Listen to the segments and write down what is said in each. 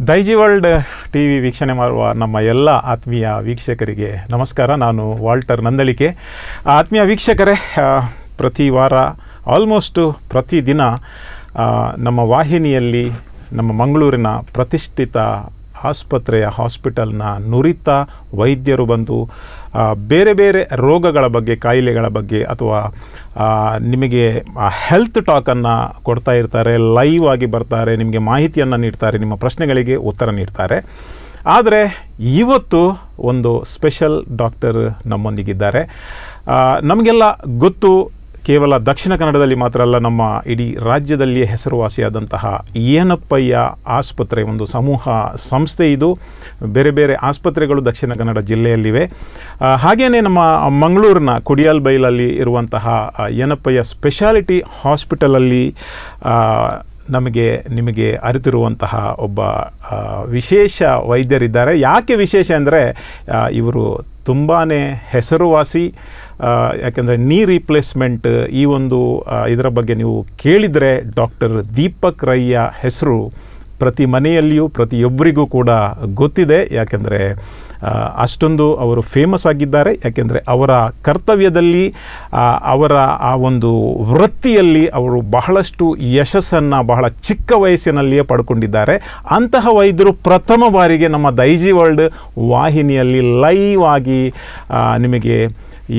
Daiji world T V ವೀಕ್ಷಣೆ ಮಾಡುವ ನಮ್ಮ ಎಲ್ಲ ಆತ್ಮೀಯ ವೀಕ್ಷಕರಿಗೆ ನಮಸ್ಕಾರ ನಾನು ವಾಲ್ಟರ್ ನಂದಳಿಕೆ ಆತ್ಮೀಯ ವೀಕ್ಷಕರೇ ಆ, ಪ್ರತಿ ವಾರ ಆಲ್ಮೋಸ್ಟು ಪ್ರತಿದಿನ ಆ, ನಮ್ಮ ವಾಹಿನಿಯಲ್ಲಿ ನಮ್ಮ ಮಂಗಳೂರಿನ ಪ್ರತಿಷ್ಠಿತ ಆಸ್ಪತ್ರೆಯ ಹಾಸ್ಪಿಟಲ್ನ ನುರಿತ ವೈದ್ಯರು ಬಂದು ಆ, ಬೇರೆ ಬೇರೆ ರೋಗಗಳ ಬಗ್ಗೆ ಕಾಯಿಲೆಗಳ ಬಗ್ಗೆ ಅಥವಾ ಆ, ನಿಮಗೆ ಹೆಲ್ತ್ ಟಾಕನ್ನು ಕೊಡ್ತಾ ಇರ್ತಾರೆ ಲೈವ್ ಆಗಿ ಬರ್ತಾರೆ ನಿಮಗೆ ಮಾಹಿತಿಯನ್ನು ನೀಡ್ತಾರೆ ನಿಮ್ಮ ಪ್ರಶ್ನೆಗಳಿಗೆ ಉತ್ತರ ನೀಡ್ತಾರೆ ಆದರೆ ಇವತ್ತು ಒಂದು ಸ್ಪೆಷಲ್ ಡಾಕ್ಟರ್ ನಮ್ಮೊಂದಿಗಿದ್ದಾರೆ ಆ, ನಮಗೆಲ್ಲ ಗೊತ್ತು ಕೇವಲ ದಕ್ಷಿಣ ಕನ್ನಡದಲ್ಲಿ ಮಾತ್ರ ಅಲ್ಲ ನಮ್ಮ ಇಡೀ ರಾಜ್ಯದಲ್ಲಿಯೇ ಹೆಸರುವಾಸಿಯಾದಂತಹ ಏನಪ್ಪಯ್ಯ ಆಸ್ಪತ್ರೆ ಒಂದು ಸಮೂಹ ಸಂಸ್ಥೆ ಇದು ಬೇರೆ ಬೇರೆ ಆಸ್ಪತ್ರೆಗಳು ದಕ್ಷಿಣ ಕನ್ನಡ ಜಿಲ್ಲೆಯಲ್ಲಿವೆ ಆ, ಹಾಗೇನೇ ನಮ್ಮ ಮಂಗಳೂರಿನ ಕುಡಿಯಲ್ ಬೈಲಲ್ಲಿ ಇರುವಂತಹ ಆ, ಏನಪ್ಪಯ್ಯ ಸ್ಪೆಷಾಲಿಟಿ ಹಾಸ್ಪಿಟಲಲ್ಲಿ ಆ, ನಮಗೆ ನಿಮಗೆ ಅರಿತಿರುವಂತಹ ಒಬ್ಬ ಆ, ವಿಶೇಷ ವೈದ್ಯರಿದ್ದಾರೆ ಯಾಕೆ ವಿಶೇಷ ಅಂದರೆ ಇವರು ತುಂಬಾ ಹೆಸರುವಾಸಿ ಆ, ಯಾಕೆಂದರೆ ನೀ ರೀಪ್ಲೇಸ್ಮೆಂಟ್ ಈ ಒಂದು ಆ, ಇದರ ಬಗ್ಗೆ ನೀವು ಕೇಳಿದರೆ ಡಾಕ್ಟರ್ ದೀಪಕ್ ರೈಯ ಹೆಸರು ಪ್ರತಿ ಮನೆಯಲ್ಲಿಯೂ ಪ್ರತಿಯೊಬ್ಬರಿಗೂ ಕೂಡ ಗೊತ್ತಿದೆ ಯಾಕೆಂದರೆ ಆ, ಅಷ್ಟೊಂದು ಅವರು ಫೇಮಸ್ ಆಗಿದ್ದಾರೆ ಯಾಕೆಂದರೆ ಅವರ ಕರ್ತವ್ಯದಲ್ಲಿ ಆ, ಅವರ ಆ ಒಂದು ವೃತ್ತಿಯಲ್ಲಿ ಅವರು ಬಹಳಷ್ಟು ಯಶಸ್ಸನ್ನು ಬಹಳ ಚಿಕ್ಕ ವಯಸ್ಸಿನಲ್ಲಿಯೇ ಪಡ್ಕೊಂಡಿದ್ದಾರೆ ಅಂತಹ ವೈದ್ಯರು ಪ್ರಥಮ ಬಾರಿಗೆ ನಮ್ಮ ದೈಜಿ ವರ್ಲ್ಡ್ ವಾಹಿನಿಯಲ್ಲಿ ಲೈವ್ ಆಗಿ ಆ, ನಿಮಗೆ ಈ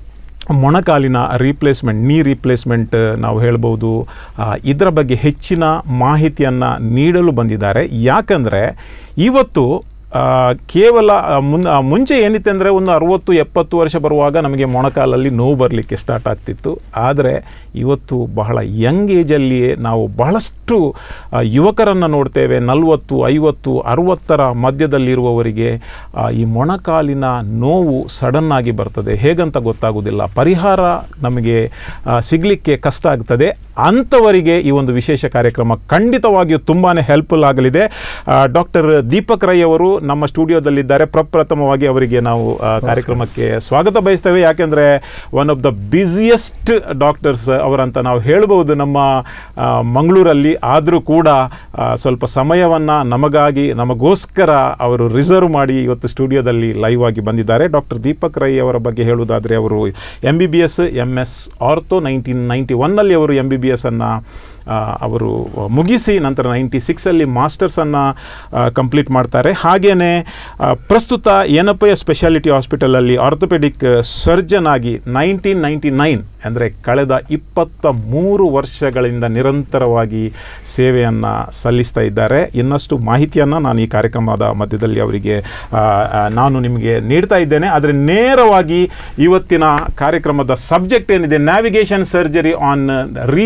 ಮೊಣಕಾಲಿನ ರೀಪ್ಲೇಸ್ಮೆಂಟ್ ನೀ ರೀಪ್ಲೇಸ್ಮೆಂಟ್ ನಾವು ಹೇಳ್ಬೋದು ಆ, ಇದರ ಬಗ್ಗೆ ಹೆಚ್ಚಿನ ಮಾಹಿತಿಯನ್ನು ನೀಡಲು ಬಂದಿದ್ದಾರೆ ಯಾಕಂದರೆ ಇವತ್ತು ಆ, ಕೇವಲ ಆ, ಮುನ್ ಆ, ಮುಂಚೆ ಏನಿತ್ತು ಅಂದರೆ ಒಂದು ಅರುವತ್ತು ಎಪ್ಪತ್ತು ವರ್ಷ ಬರುವಾಗ ನಮಗೆ ಮೊಣಕಾಲಲ್ಲಿ ನೋವು ಬರಲಿಕ್ಕೆ ಸ್ಟಾರ್ಟ್ ಆಗ್ತಿತ್ತು ಆದರೆ ಇವತ್ತು ಬಹಳ ಯಂಗ್ ಏಜಲ್ಲಿಯೇ ನಾವು ಬಹಳಷ್ಟು ಯುವಕರನ್ನು ನೋಡ್ತೇವೆ ನಲವತ್ತು ಐವತ್ತು ಅರುವತ್ತರ ಮಧ್ಯದಲ್ಲಿರುವವರಿಗೆ ಆ, ಈ ಮೊಣಕಾಲಿನ ನೋವು ಸಡನ್ನಾಗಿ ಬರ್ತದೆ ಹೇಗಂತ ಗೊತ್ತಾಗೋದಿಲ್ಲ ಪರಿಹಾರ ನಮಗೆ ಆ, ಸಿಗಲಿಕ್ಕೆ ಕಷ್ಟ ಆಗ್ತದೆ ಅಂಥವರಿಗೆ ಈ ಒಂದು ವಿಶೇಷ ಕಾರ್ಯಕ್ರಮ ಖಂಡಿತವಾಗಿಯೂ ತುಂಬಾ ಹೆಲ್ಪ್ಫುಲ್ ಆಗಲಿದೆ ಡಾಕ್ಟರ್ ದೀಪಕ್ ರೈ ಅವರು ನಮ್ಮ ಸ್ಟುಡಿಯೋದಲ್ಲಿದ್ದಾರೆ ಪ್ರಪ್ರಥಮವಾಗಿ ಅವರಿಗೆ ನಾವು ಆ, ಕಾರ್ಯಕ್ರಮಕ್ಕೆ ಸ್ವಾಗತ ಬಯಸ್ತೇವೆ ಯಾಕೆಂದರೆ one of the busiest doctors ಅವರಂತ ನಾವು ಹೇಳ್ಬೋದು ನಮ್ಮ ಆ, ಮಂಗಳೂರಲ್ಲಿ ಆದರೂ ಕೂಡ ಆ, ಸ್ವಲ್ಪ ಸಮಯವನ್ನು ನಮಗಾಗಿ ನಮಗೋಸ್ಕರ ಅವರು ರಿಸರ್ವ್ ಮಾಡಿ ಇವತ್ತು ಸ್ಟುಡಿಯೋದಲ್ಲಿ ಲೈವ್ ಆಗಿ ಬಂದಿದ್ದಾರೆ ಡಾಕ್ಟರ್ ದೀಪಕ್ ರೈ ಅವರ ಬಗ್ಗೆ ಹೇಳುವುದಾದರೆ ಅವರು M B B S M S ortho nineteen ninety ಒನ್ನಲ್ಲಿ ಅವರು ಎಮ್ ಬಿ ಬಿ ಎಸ್ಸನ್ನು ಅವರು ಮುಗಿಸಿ ನಂತರ ನೈಂಟಿ ಸಿಕ್ಸಲ್ಲಿ ಮಾಸ್ಟರ್ಸನ್ನು ಕಂಪ್ಲೀಟ್ ಮಾಡ್ತಾರೆ ಹಾಗೆಯೇ ಪ್ರಸ್ತುತ ಏನಪ್ಪಯ್ಯ ಸ್ಪೆಷಾಲಿಟಿ ಹಾಸ್ಪಿಟಲಲ್ಲಿ ಆರ್ಥೋಪೆಡಿಕ್ ಸರ್ಜನ್ ಆಗಿ ನೈನ್ಟೀನ್ ನೈಂಟಿ ನೈನ್ ಅಂದರೆ ಕಳೆದ ಇಪ್ಪತ್ತ ಮೂರು ವರ್ಷಗಳಿಂದ ನಿರಂತರವಾಗಿ ಸೇವೆಯನ್ನು ಸಲ್ಲಿಸ್ತಾ ಇದ್ದಾರೆ ಇನ್ನಷ್ಟು ಮಾಹಿತಿಯನ್ನು ನಾನು ಈ ಕಾರ್ಯಕ್ರಮದ ಮಧ್ಯದಲ್ಲಿ ಅವರಿಗೆ ಆ, ಆ, ನಾನು ನಿಮಗೆ ನೀಡ್ತಾ ಇದ್ದೇನೆ ಆದರೆ ನೇರವಾಗಿ ಇವತ್ತಿನ ಕಾರ್ಯಕ್ರಮದ ಸಬ್ಜೆಕ್ಟ್ ಏನಿದೆ ನ್ಯಾವಿಗೇಷನ್ ಸರ್ಜರಿ ಆನ್ ರೀ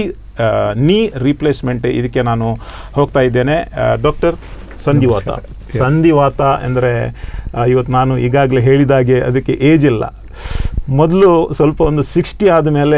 ನೀ ರೀಪ್ಲೇಸ್ಮೆಂಟ್ ಇದಕ್ಕೆ ನಾನು ಹೋಗ್ತಾ ಇದ್ದೇನೆ ಡಾಕ್ಟರ್ ಸಂಧಿವಾತ ಸಂಧಿವಾತ ಅಂದರೆ ಇವತ್ತು ನಾನು ಈಗಾಗಲೇ ಹೇಳಿದಾಗೆ ಅದಕ್ಕೆ ಏಜ್ ಇಲ್ಲ ಮೊದಲು ಸ್ವಲ್ಪ ಒಂದು ಸಿಕ್ಸ್ಟಿ ಆದಮೇಲೆ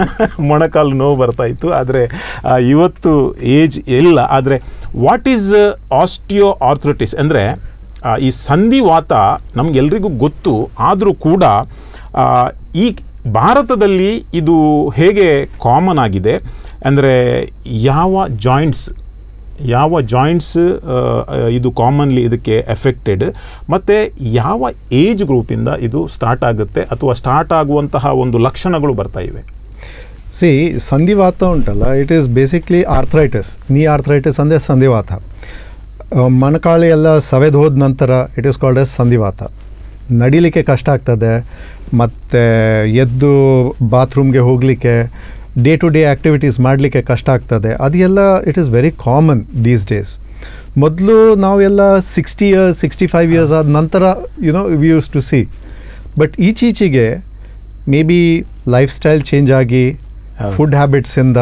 ಮೊಣಕಾಲು ನೋವು ಬರ್ತಾ ಇತ್ತು ಆದರೆ ಆ, ಇವತ್ತು ಏಜ್ ಇಲ್ಲ ಆದರೆ ವಾಟ್ ಈಸ್ ಆಸ್ಟಿಯೋ ಆರ್ಥ್ರಟಿಸ್ ಅಂದರೆ ಈ ಸಂಧಿವಾತ ನಮಗೆಲ್ರಿಗೂ ಗೊತ್ತು ಆದರೂ ಕೂಡ ಆ, ಈ ಭಾರತದಲ್ಲಿ ಇದು ಹೇಗೆ ಕಾಮನ್ ಆಗಿದೆ ಅಂದರೆ ಯಾವ ಜಾಯಿಂಟ್ಸ್ ಯಾವ ಜಾಯಿಂಟ್ಸ್ ಇದು ಕಾಮನ್ಲಿ ಇದಕ್ಕೆ ಎಫೆಕ್ಟೆಡ್ ಮತ್ತು ಯಾವ ಏಜ್ ಗ್ರೂಪಿಂದ ಇದು ಸ್ಟಾರ್ಟ್ ಆಗುತ್ತೆ ಅಥವಾ ಸ್ಟಾರ್ಟ್ ಆಗುವಂತಹ ಒಂದು ಲಕ್ಷಣಗಳು ಬರ್ತಾ ಇವೆ ಸಿ ಸಂಧಿವಾತ ಉಂಟಲ್ಲ it is basically arthritis knee arthritis ಅಂದರೆ ಸಂಧಿವಾತ ಆ, ಮೊಣಕಾಲು ಎಲ್ಲ ಸವೆದು ಹೋದ ನಂತರ ಇಟ್ ಈಸ್ ಕಾಲ್ಡ್ ಎಸ್ ಸಂಧಿವಾತ ನಡಿಲಿಕ್ಕೆ ಕಷ್ಟ ಆಗ್ತದೆ ಮತ್ತು ಎದ್ದು ಬಾತ್ರೂಮ್ಗೆ ಹೋಗಲಿಕ್ಕೆ ಡೇ ಟು ಡೇ ಆ್ಯಕ್ಟಿವಿಟೀಸ್ ಮಾಡಲಿಕ್ಕೆ ಕಷ್ಟ ಆಗ್ತದೆ ಅದೆಲ್ಲ it is very common these days ಮೊದಲು ನಾವೆಲ್ಲ sixty years sixty five years ಆದ ನಂತರ you know we used to see but ಈಚೀಚೆಗೆ maybe life style change ಆಗಿ ಹೌದು. ಫುಡ್ ಹ್ಯಾಬಿಟ್ಸಿಂದ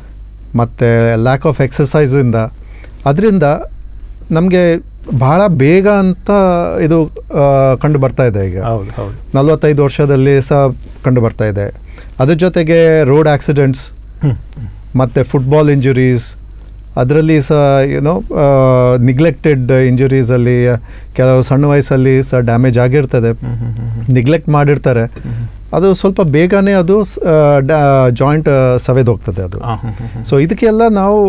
ಮತ್ತು ಲ್ಯಾಕ್ ಆಫ್ ಎಕ್ಸಸೈಸಿಂದ ಅದರಿಂದ ನಮಗೆ ಬಹಳ ಬೇಗ ಅಂತ ಇದು ಆ, ಕಂಡು ಬರ್ತಾ ಇದೆ ಈಗ ಹೌದು ಹೌದು ನಲವತ್ತೈದು ವರ್ಷದಲ್ಲಿ ಸಹ ಕಂಡು ಬರ್ತಾ ಇದೆ ಅದ್ರ ಜೊತೆಗೆ ರೋಡ್ ಆಕ್ಸಿಡೆಂಟ್ಸ್ ಮತ್ತು ಫುಟ್ಬಾಲ್ ಇಂಜುರೀಸ್ ಅದರಲ್ಲಿ ಸಹ ಏನೋ ನಿಗ್ಲೆಕ್ಟೆಡ್ ಇಂಜುರೀಸಲ್ಲಿ ಕೆಲವು ಸಣ್ಣ ವಯಸ್ಸಲ್ಲಿ ಸಹ ಡ್ಯಾಮೇಜ್ ಆಗಿರ್ತದೆ ನಿಗ್ಲೆಕ್ಟ್ ಮಾಡಿರ್ತಾರೆ ಅದು ಸ್ವಲ್ಪ ಬೇಗನೆ ಅದು ಜಾಯಿಂಟ್ ಸವೆದೋಗ್ತದೆ ಅದು ಹಾಂ ಹಾಂ ಹಾಂ ಸೊ ಇದಕ್ಕೆಲ್ಲ ನಾವು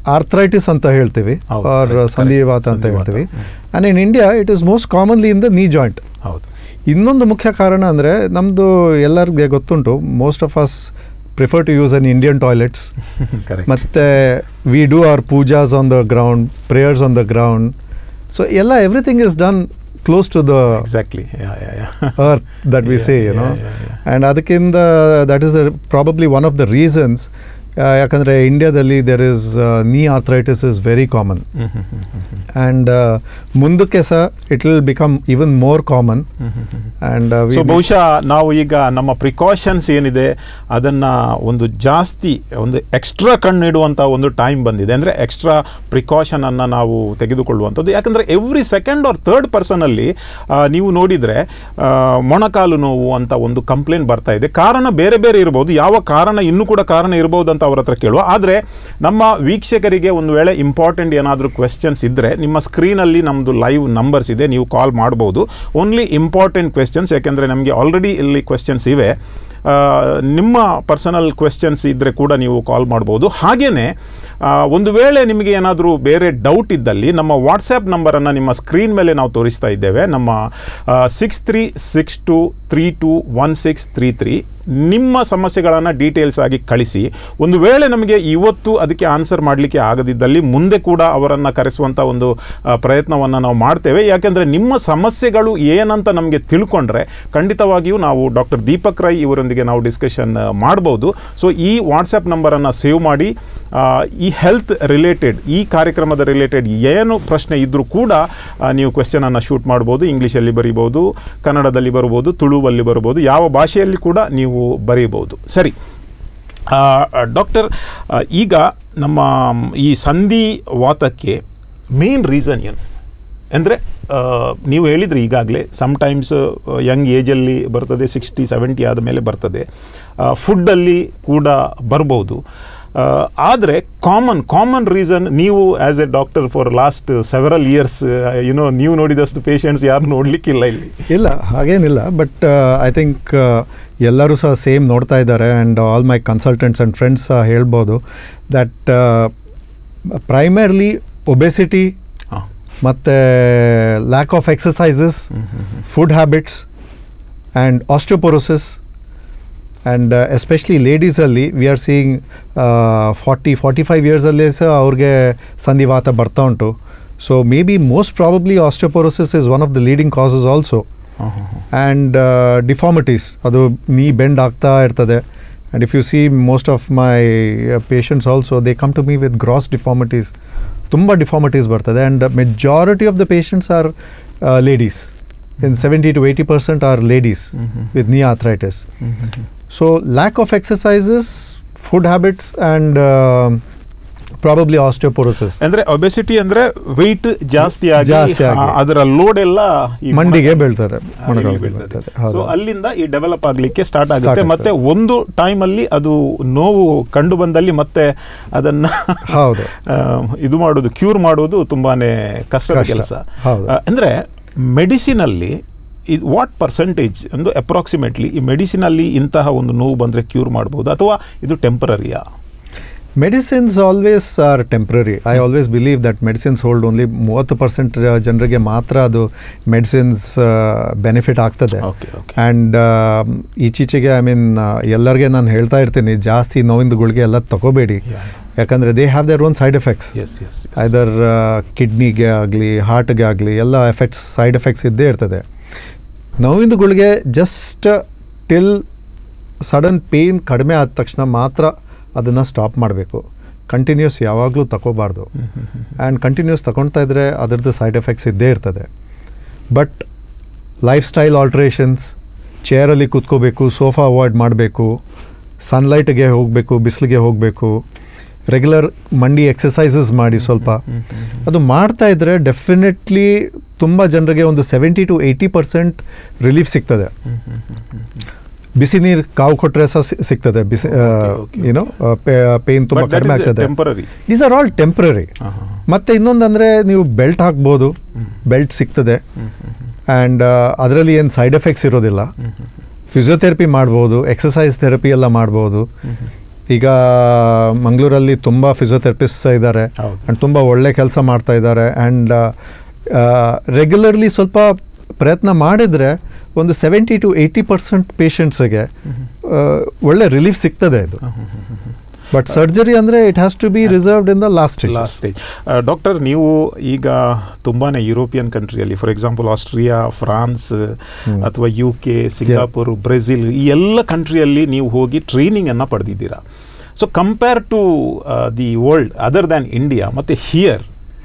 ಆರ್ಥ್ರೈಟಿಸ್ ಅಂತ ಹೇಳ್ತೀವಿ ಹೌದು, ಆರ್ correct, correct. ಸಂಧಿವಾತ ಅಂತ ಸಂಧಿವಾತ. ಹೇಳ್ತೀವಿ hmm. And in India it is most commonly in the knee joint ಹೌದು ಇನ್ನೊಂದು ಮುಖ್ಯ ಕಾರಣ ಅಂದರೆ ನಮ್ಮದು ಎಲ್ಲರಿಗೆ ಗೊತ್ತುಂಟು most of us prefer to use an Indian toilets correct ಮತ್ತು we do our pujas on the ground prayers on the ground so ಎಲ್ಲ everything is done close to the exactly earth that we Yeah, say, you yeah, know. yeah, yeah. And ಅದಕ್ಕಿಂತ that is the, probably one of the reasons ಯಾಕಂದರೆ ಇಂಡಿಯಾದಲ್ಲಿ there is knee arthritis is very common and ಮುಂದಕ್ಕೆ ಸಹ it will become even more common and so ಬಹುಶಃ ನಾವು ಈಗ ನಮ್ಮ precautions ಏನಿದೆ ಅದನ್ನ ಒಂದು ಜಾಸ್ತಿ ಒಂದು ಎಕ್ಸ್ಟ್ರಾ ಕಣ್ಣಿಡುವಂಥ ಒಂದು ಟೈಮ್ ಬಂದಿದೆ ಅಂದರೆ ಎಕ್ಸ್ಟ್ರಾ ಪ್ರಿಕಾಷನ್ ಅನ್ನ ನಾವು ತೆಗೆದುಕೊಳ್ಳುವಂಥದ್ದು ಯಾಕಂದರೆ ಎವ್ರಿ ಸೆಕೆಂಡ್ ಆರ್ ಥರ್ಡ್ ಪರ್ಸನಲ್ಲಿ ನೀವು ನೋಡಿದರೆ ಮೊಣಕಾಲು ನೋವು ಅಂತ ಒಂದು ಕಂಪ್ಲೇಂಟ್ ಬರ್ತಾ ಇದೆ ಕಾರಣ ಬೇರೆ ಬೇರೆ ಇರ್ಬೋದು ಯಾವ ಕಾರಣ ಇನ್ನೂ ಕೂಡ ಕಾರಣ ಇರ್ಬೋದು ಅಂತ ಅವ್ರ ಹತ್ರ ಕೇಳುವ ಆದರೆ ನಮ್ಮ ವೀಕ್ಷಕರಿಗೆ ಒಂದು ವೇಳೆ ಇಂಪಾರ್ಟೆಂಟ್ ಏನಾದರೂ ಕ್ವೆಶ್ಚನ್ಸ್ ಇದ್ದರೆ ನಿಮ್ಮ ಸ್ಕ್ರೀನಲ್ಲಿ ನಮ್ಮದು ಲೈವ್ ನಂಬರ್ಸ್ ಇದೆ ನೀವು ಕಾಲ್ ಮಾಡ್ಬೋದು ಓನ್ಲಿ ಇಂಪಾರ್ಟೆಂಟ್ ಕ್ವೆಶ್ಚನ್ಸ್ ಯಾಕೆಂದರೆ ನಮಗೆ ಆಲ್ರೆಡಿ ಇಲ್ಲಿ ಕ್ವೆಶ್ಚನ್ಸ್ ಇವೆ ಆ, ನಿಮ್ಮ ಪರ್ಸನಲ್ ಕ್ವೆಶ್ಚನ್ಸ್ ಇದ್ದರೆ ಕೂಡ ನೀವು ಕಾಲ್ ಮಾಡ್ಬೋದು ಹಾಗೆಯೇ ಒಂದು ವೇಳೆ ನಿಮಗೆ ಏನಾದರೂ ಬೇರೆ ಡೌಟ್ ಇದ್ದಲ್ಲಿ ನಮ್ಮ ವಾಟ್ಸ್ಯಾಪ್ ನಂಬರನ್ನು ನಿಮ್ಮ ಸ್ಕ್ರೀನ್ ಮೇಲೆ ನಾವು ತೋರಿಸ್ತಾ ಇದ್ದೇವೆ ನಮ್ಮ six three six two three two one six three three ನಿಮ್ಮ ಸಮಸ್ಯೆಗಳನ್ನು ಡೀಟೇಲ್ಸ್ ಆಗಿ ಕಳಿಸಿ ಒಂದು ವೇಳೆ ನಮಗೆ ಇವತ್ತು ಅದಕ್ಕೆ ಆನ್ಸರ್ ಮಾಡಲಿಕ್ಕೆ ಆಗದಿದ್ದಲ್ಲಿ ಮುಂದೆ ಕೂಡ ಅವರನ್ನು ಕರೆಸುವಂಥ ಒಂದು ಪ್ರಯತ್ನವನ್ನು ನಾವು ಮಾಡ್ತೇವೆ ಯಾಕೆಂದರೆ ನಿಮ್ಮ ಸಮಸ್ಯೆಗಳು ಏನಂತ ನಮಗೆ ತಿಳ್ಕೊಂಡ್ರೆ ಖಂಡಿತವಾಗಿಯೂ ನಾವು ಡಾಕ್ಟರ್ ದೀಪಕ್ ರೈ ಇವರೊಂದಿಗೆ ನಾವು ಡಿಸ್ಕಷನ್ ಮಾಡ್ಬೋದು ಸೊ ಈ ವಾಟ್ಸಪ್ ನಂಬರನ್ನು ಸೇವ್ ಮಾಡಿ ಆ, ಈ ಹೆಲ್ತ್ ರಿಲೇಟೆಡ್ ಈ ಕಾರ್ಯಕ್ರಮದ ರಿಲೇಟೆಡ್ ಏನು ಪ್ರಶ್ನೆ ಇದ್ದರೂ ಕೂಡ ಆ, ನೀವು ಕ್ವೆಶ್ಚನನ್ನು ಶೂಟ್ ಮಾಡ್ಬೋದು ಇಂಗ್ಲೀಷಲ್ಲಿ ಬರೀಬೋದು ಕನ್ನಡದಲ್ಲಿ ಬರ್ಬೋದು ತುಳುವಲ್ಲಿ ಬರ್ಬೋದು ಯಾವ ಭಾಷೆಯಲ್ಲಿ ಕೂಡ ನೀವು ಬರೀಬೋದು ಸರಿ ಡಾಕ್ಟರ್ ಈಗ ನಮ್ಮ ಈ ಸಂಧಿ ವಾತಕ್ಕೆ ಮೇನ್ ರೀಸನ್ ಏನು ಅಂದರೆ ನೀವು ಹೇಳಿದ್ರಿ ಈಗಾಗಲೇ ಸಮ್ಟೈಮ್ಸ್ ಯಂಗ್ ಏಜಲ್ಲಿ ಬರ್ತದೆ ಸಿಕ್ಸ್ಟಿ ಸೆವೆಂಟಿ ಆದಮೇಲೆ ಬರ್ತದೆ ಫುಡ್ಡಲ್ಲಿ ಕೂಡ ಬರ್ಬೋದು ಆದರೆ ಕಾಮನ್ ಕಾಮನ್ ರೀಸನ್ ನೀವು as a doctor for last several years you know ನೀವು ನೋಡಿದಷ್ಟು ಪೇಷಂಟ್ಸ್ ಯಾರು ನೋಡಲಿಕ್ಕಿಲ್ಲ ಇಲ್ಲಿ ಇಲ್ಲ ಹಾಗೇನಿಲ್ಲ ಬಟ್ ಐ ಥಿಂಕ್ ಎಲ್ಲರೂ ಸಹ ಸೇಮ್ ನೋಡ್ತಾ ಇದ್ದಾರೆ and all my consultants and friends ಸಹ ಹೇಳ್ಬೋದು ದಟ್ ಪ್ರೈಮರ್ಲಿ ಒಬೆಸಿಟಿ ಹಾಂ ಮತ್ತು lack of exercises food habits and osteoporosis and especially ಲೇಡೀಸಲ್ಲಿ we are seeing forty forty five ಇಯರ್ಸಲ್ಲೇ ಸಹ ಅವ್ರಿಗೆ ಸಂಧಿವಾತ ಬರ್ತಾ ಉಂಟು so maybe most probably osteoporosis is one of the leading causes also ಹಾಂ ಹಾಂ ಆ್ಯಂಡ್ ಡಿಫಾರ್ಮಿಟೀಸ್ ಅದು ನೀ ಬೆಂಡ್ ಆಗ್ತಾ ಇರ್ತದೆ and if you see most of my patients also they come to me with gross deformities ತುಂಬ deformities ಬರ್ತದೆ and majority of the patients are ladies in seventy to eighty percent are ladies with knee arthritis. So, lack of exercises, food habits, and um probably osteoporosis. ಅಂದ್ರೆ obesity ಅಂದ್ರೆ weight ಜಾಸ್ತಿ ಆಗಿ ಜಾಸ್ತಿ ಆಗಿ. ಆ, ಅದರ ಲೋಡ್ ಎಲ್ಲ ಈ ಮಂಡಿಗೆ ಮೊಣಕಾಲು- ಬೀಳ್ತಾರೆ ಆ, ಇಲ್ಲಿ ಮೊಣಕಾಲಿಗೆ ಬೀಳ್ತದೆ. ಬೀಳ್ತದೆ. ಹೌದು. ಸೊ ಅಲ್ಲಿಂದ ಈ ಡೆವಲಪ್ ಆಗ್ಲಿಕ್ಕೆ ಸ್ಟಾರ್ಟ್ ಆಗುತ್ತೆ Start ಮತ್ತೆ ಒಂದು ಟೈಮ್ ಅಲ್ಲಿ ಅದು ನೋವು ಕಂಡು ಬಂದಲ್ಲಿ ಮತ್ತೆ ಅದನ್ನ ಹೌದು. ಆ, ಇದು ಮಾಡೋದು ಕ್ಯೂರ್ ಮಾಡೋದು ತುಂಬಾನೇ ಕಷ್ಟದ ಕಷ್ಟ. ಕೆಲಸ ಹೌದು. ಅಂದ್ರೆ ಮೆಡಿಸಿನ್ ಅಲ್ಲಿ ಇದು ವಾಟ್ ಪರ್ಸೆಂಟೇಜ್ ಒಂದು ಅಪ್ರಾಕ್ಸಿಮೇಟ್ಲಿ ಈ ಮೆಡಿಸಿನ್ ಅಲ್ಲಿ ಇಂತಹ ಒಂದು ನೋವು ಬಂದ್ರೆ ಕ್ಯೂರ್ ಮಾಡಬಹುದು ಅಥವಾ ಇದು ಟೆಂಪರರಿಯಾ Medicines always are temporary. I always believe that medicines hold only ಮೂವತ್ತು ಪರ್ಸೆಂಟ್ ಜನರಿಗೆ ಮಾತ್ರ ಅದು ಮೆಡಿಸಿನ್ಸ್ ಬೆನಿಫಿಟ್ ಆಗ್ತದೆ ಓಕೆ ಓಕೆ ಆ್ಯಂಡ್ ಈಚೀಚೆಗೆ ಐ ಮೀನ್ ಎಲ್ಲರಿಗೆ ನಾನು ಹೇಳ್ತಾ ಇರ್ತೀನಿ ಜಾಸ್ತಿ ನೋವಿಂದ ಗುಳಿಗೆ ಎಲ್ಲ ತಗೋಬೇಡಿ ಯಾಕಂದರೆ they have their own side effects ಎಸ್ ಎಸ್ ಐದರ್ ಕಿಡ್ನಿಗೆ ಆಗಲಿ ಹಾರ್ಟ್ಗೆ ಆಗಲಿ ಎಲ್ಲ ಎಫೆಕ್ಟ್ಸ್ ಸೈಡ್ ಎಫೆಕ್ಟ್ಸ್ ಇದ್ದೇ ಇರ್ತದೆ ನೋವಿಂದ ಗುಳಿಗೆ ಜಸ್ಟ್ ಟಿಲ್ ಸಡನ್ ಪೇಯ್ನ್ ಕಡಿಮೆ ಆದ ತಕ್ಷಣ ಮಾತ್ರ ಅದನ್ನು ಸ್ಟಾಪ್ ಮಾಡಬೇಕು ಕಂಟಿನ್ಯೂಸ್ ಯಾವಾಗಲೂ ತಗೋಬಾರ್ದು ಆ್ಯಂಡ್ ಕಂಟಿನ್ಯೂಸ್ ತಗೊಳ್ತಾ ಇದ್ದರೆ ಅದರದ್ದು ಸೈಡ್ ಎಫೆಕ್ಟ್ಸ್ ಇದ್ದೇ ಇರ್ತದೆ ಬಟ್ ಲೈಫ್ ಸ್ಟೈಲ್ ಆಲ್ಟ್ರೇಷನ್ಸ್ ಚೇರಲ್ಲಿ ಕೂತ್ಕೋಬೇಕು ಸೋಫಾ ಅವಾಯ್ಡ್ ಮಾಡಬೇಕು ಸನ್ಲೈಟ್ಗೆ ಹೋಗಬೇಕು ಬಿಸಿಲಿಗೆ ಹೋಗಬೇಕು ರೆಗ್ಯುಲರ್ ಮಂಡಿ ಎಕ್ಸಸೈಸಸ್ ಮಾಡಿ ಸ್ವಲ್ಪ ಅದು ಮಾಡ್ತಾ ಇದ್ದರೆ ಡೆಫಿನೆಟ್ಲಿ ತುಂಬ ಜನರಿಗೆ ಒಂದು seventy to eighty percent relief ಸಿಗ್ತದೆ ಬಿಸಿ ನೀರು ಕಾವು ಕೊಟ್ಟರೆ ಸಹ ಸಿ- ಸಿಗ್ತದೆ ಬಿಸಿ Okay, okay, ಏನೋ ಪೇನ್ ತುಂಬ ಕಡಿಮೆ ಆಗ್ತದೆ temporary these are all temporary ಮತ್ತೆ ಇನ್ನೊಂದಂದರೆ ನೀವು ಬೆಲ್ಟ್ ಹಾಕ್ಬೋದು ಹ್ಮ್. ಬೆಲ್ಟ್ ಸಿಗ್ತದೆ ಆ್ಯಂಡ್ ಅದರಲ್ಲಿ ಏನು ಸೈಡ್ ಎಫೆಕ್ಟ್ಸ್ ಇರೋದಿಲ್ಲ ಫಿಸಿಯೋಥೆರಪಿ ಮಾಡ್ಬೋದು ಎಕ್ಸಸೈಸ್ ಥೆರಪಿ ಎಲ್ಲ ಮಾಡ್ಬೋದು ಈಗ ಮಂಗಳೂರಲ್ಲಿ ತುಂಬ ಫಿಸಿಯೋಥೆರಪಿಸ್ಟ್ ಇದ್ದಾರೆ ಹೌದು. ಆ್ಯಂಡ್ ತುಂಬ ಒಳ್ಳೆ ಕೆಲಸ ಮಾಡ್ತಾ ಇದ್ದಾರೆ ಆ್ಯಂಡ್ ರೆಗ್ಯುಲರ್ಲಿ ಸ್ವಲ್ಪ ಪ್ರಯತ್ನ ಮಾಡಿದರೆ ಒಂದು ಸೆವೆಂಟಿ ಟು ಏಯ್ಟಿ ಪರ್ಸೆಂಟ್ ಪೇಷಂಟ್ಸಿಗೆ ಒಳ್ಳೆ ರಿಲೀಫ್ ಸಿಗ್ತದೆ ಇದು ಬಟ್ ಸರ್ಜರಿ ಅಂದರೆ it has to be reserved in the last last stage doctor ನೀವು ಈಗ ತುಂಬಾ ಯುರೋಪಿಯನ್ ಕಂಟ್ರಿಯಲ್ಲಿ ಫಾರ್ ಎಕ್ಸಾಂಪಲ್ ಆಸ್ಟ್ರಿಯಾ ಫ್ರಾನ್ಸ್ ಅಥವಾ ಯು ಕೆ ಸಿಂಗಾಪುರ್ ಬ್ರೆಜಿಲ್ ಈ ಎಲ್ಲ ಕಂಟ್ರಿಯಲ್ಲಿ ನೀವು ಹೋಗಿ ಟ್ರೈನಿಂಗನ್ನು ಪಡೆದಿದ್ದೀರಾ so compare to the world other than India ಮತ್ತು ಹಿಯರ್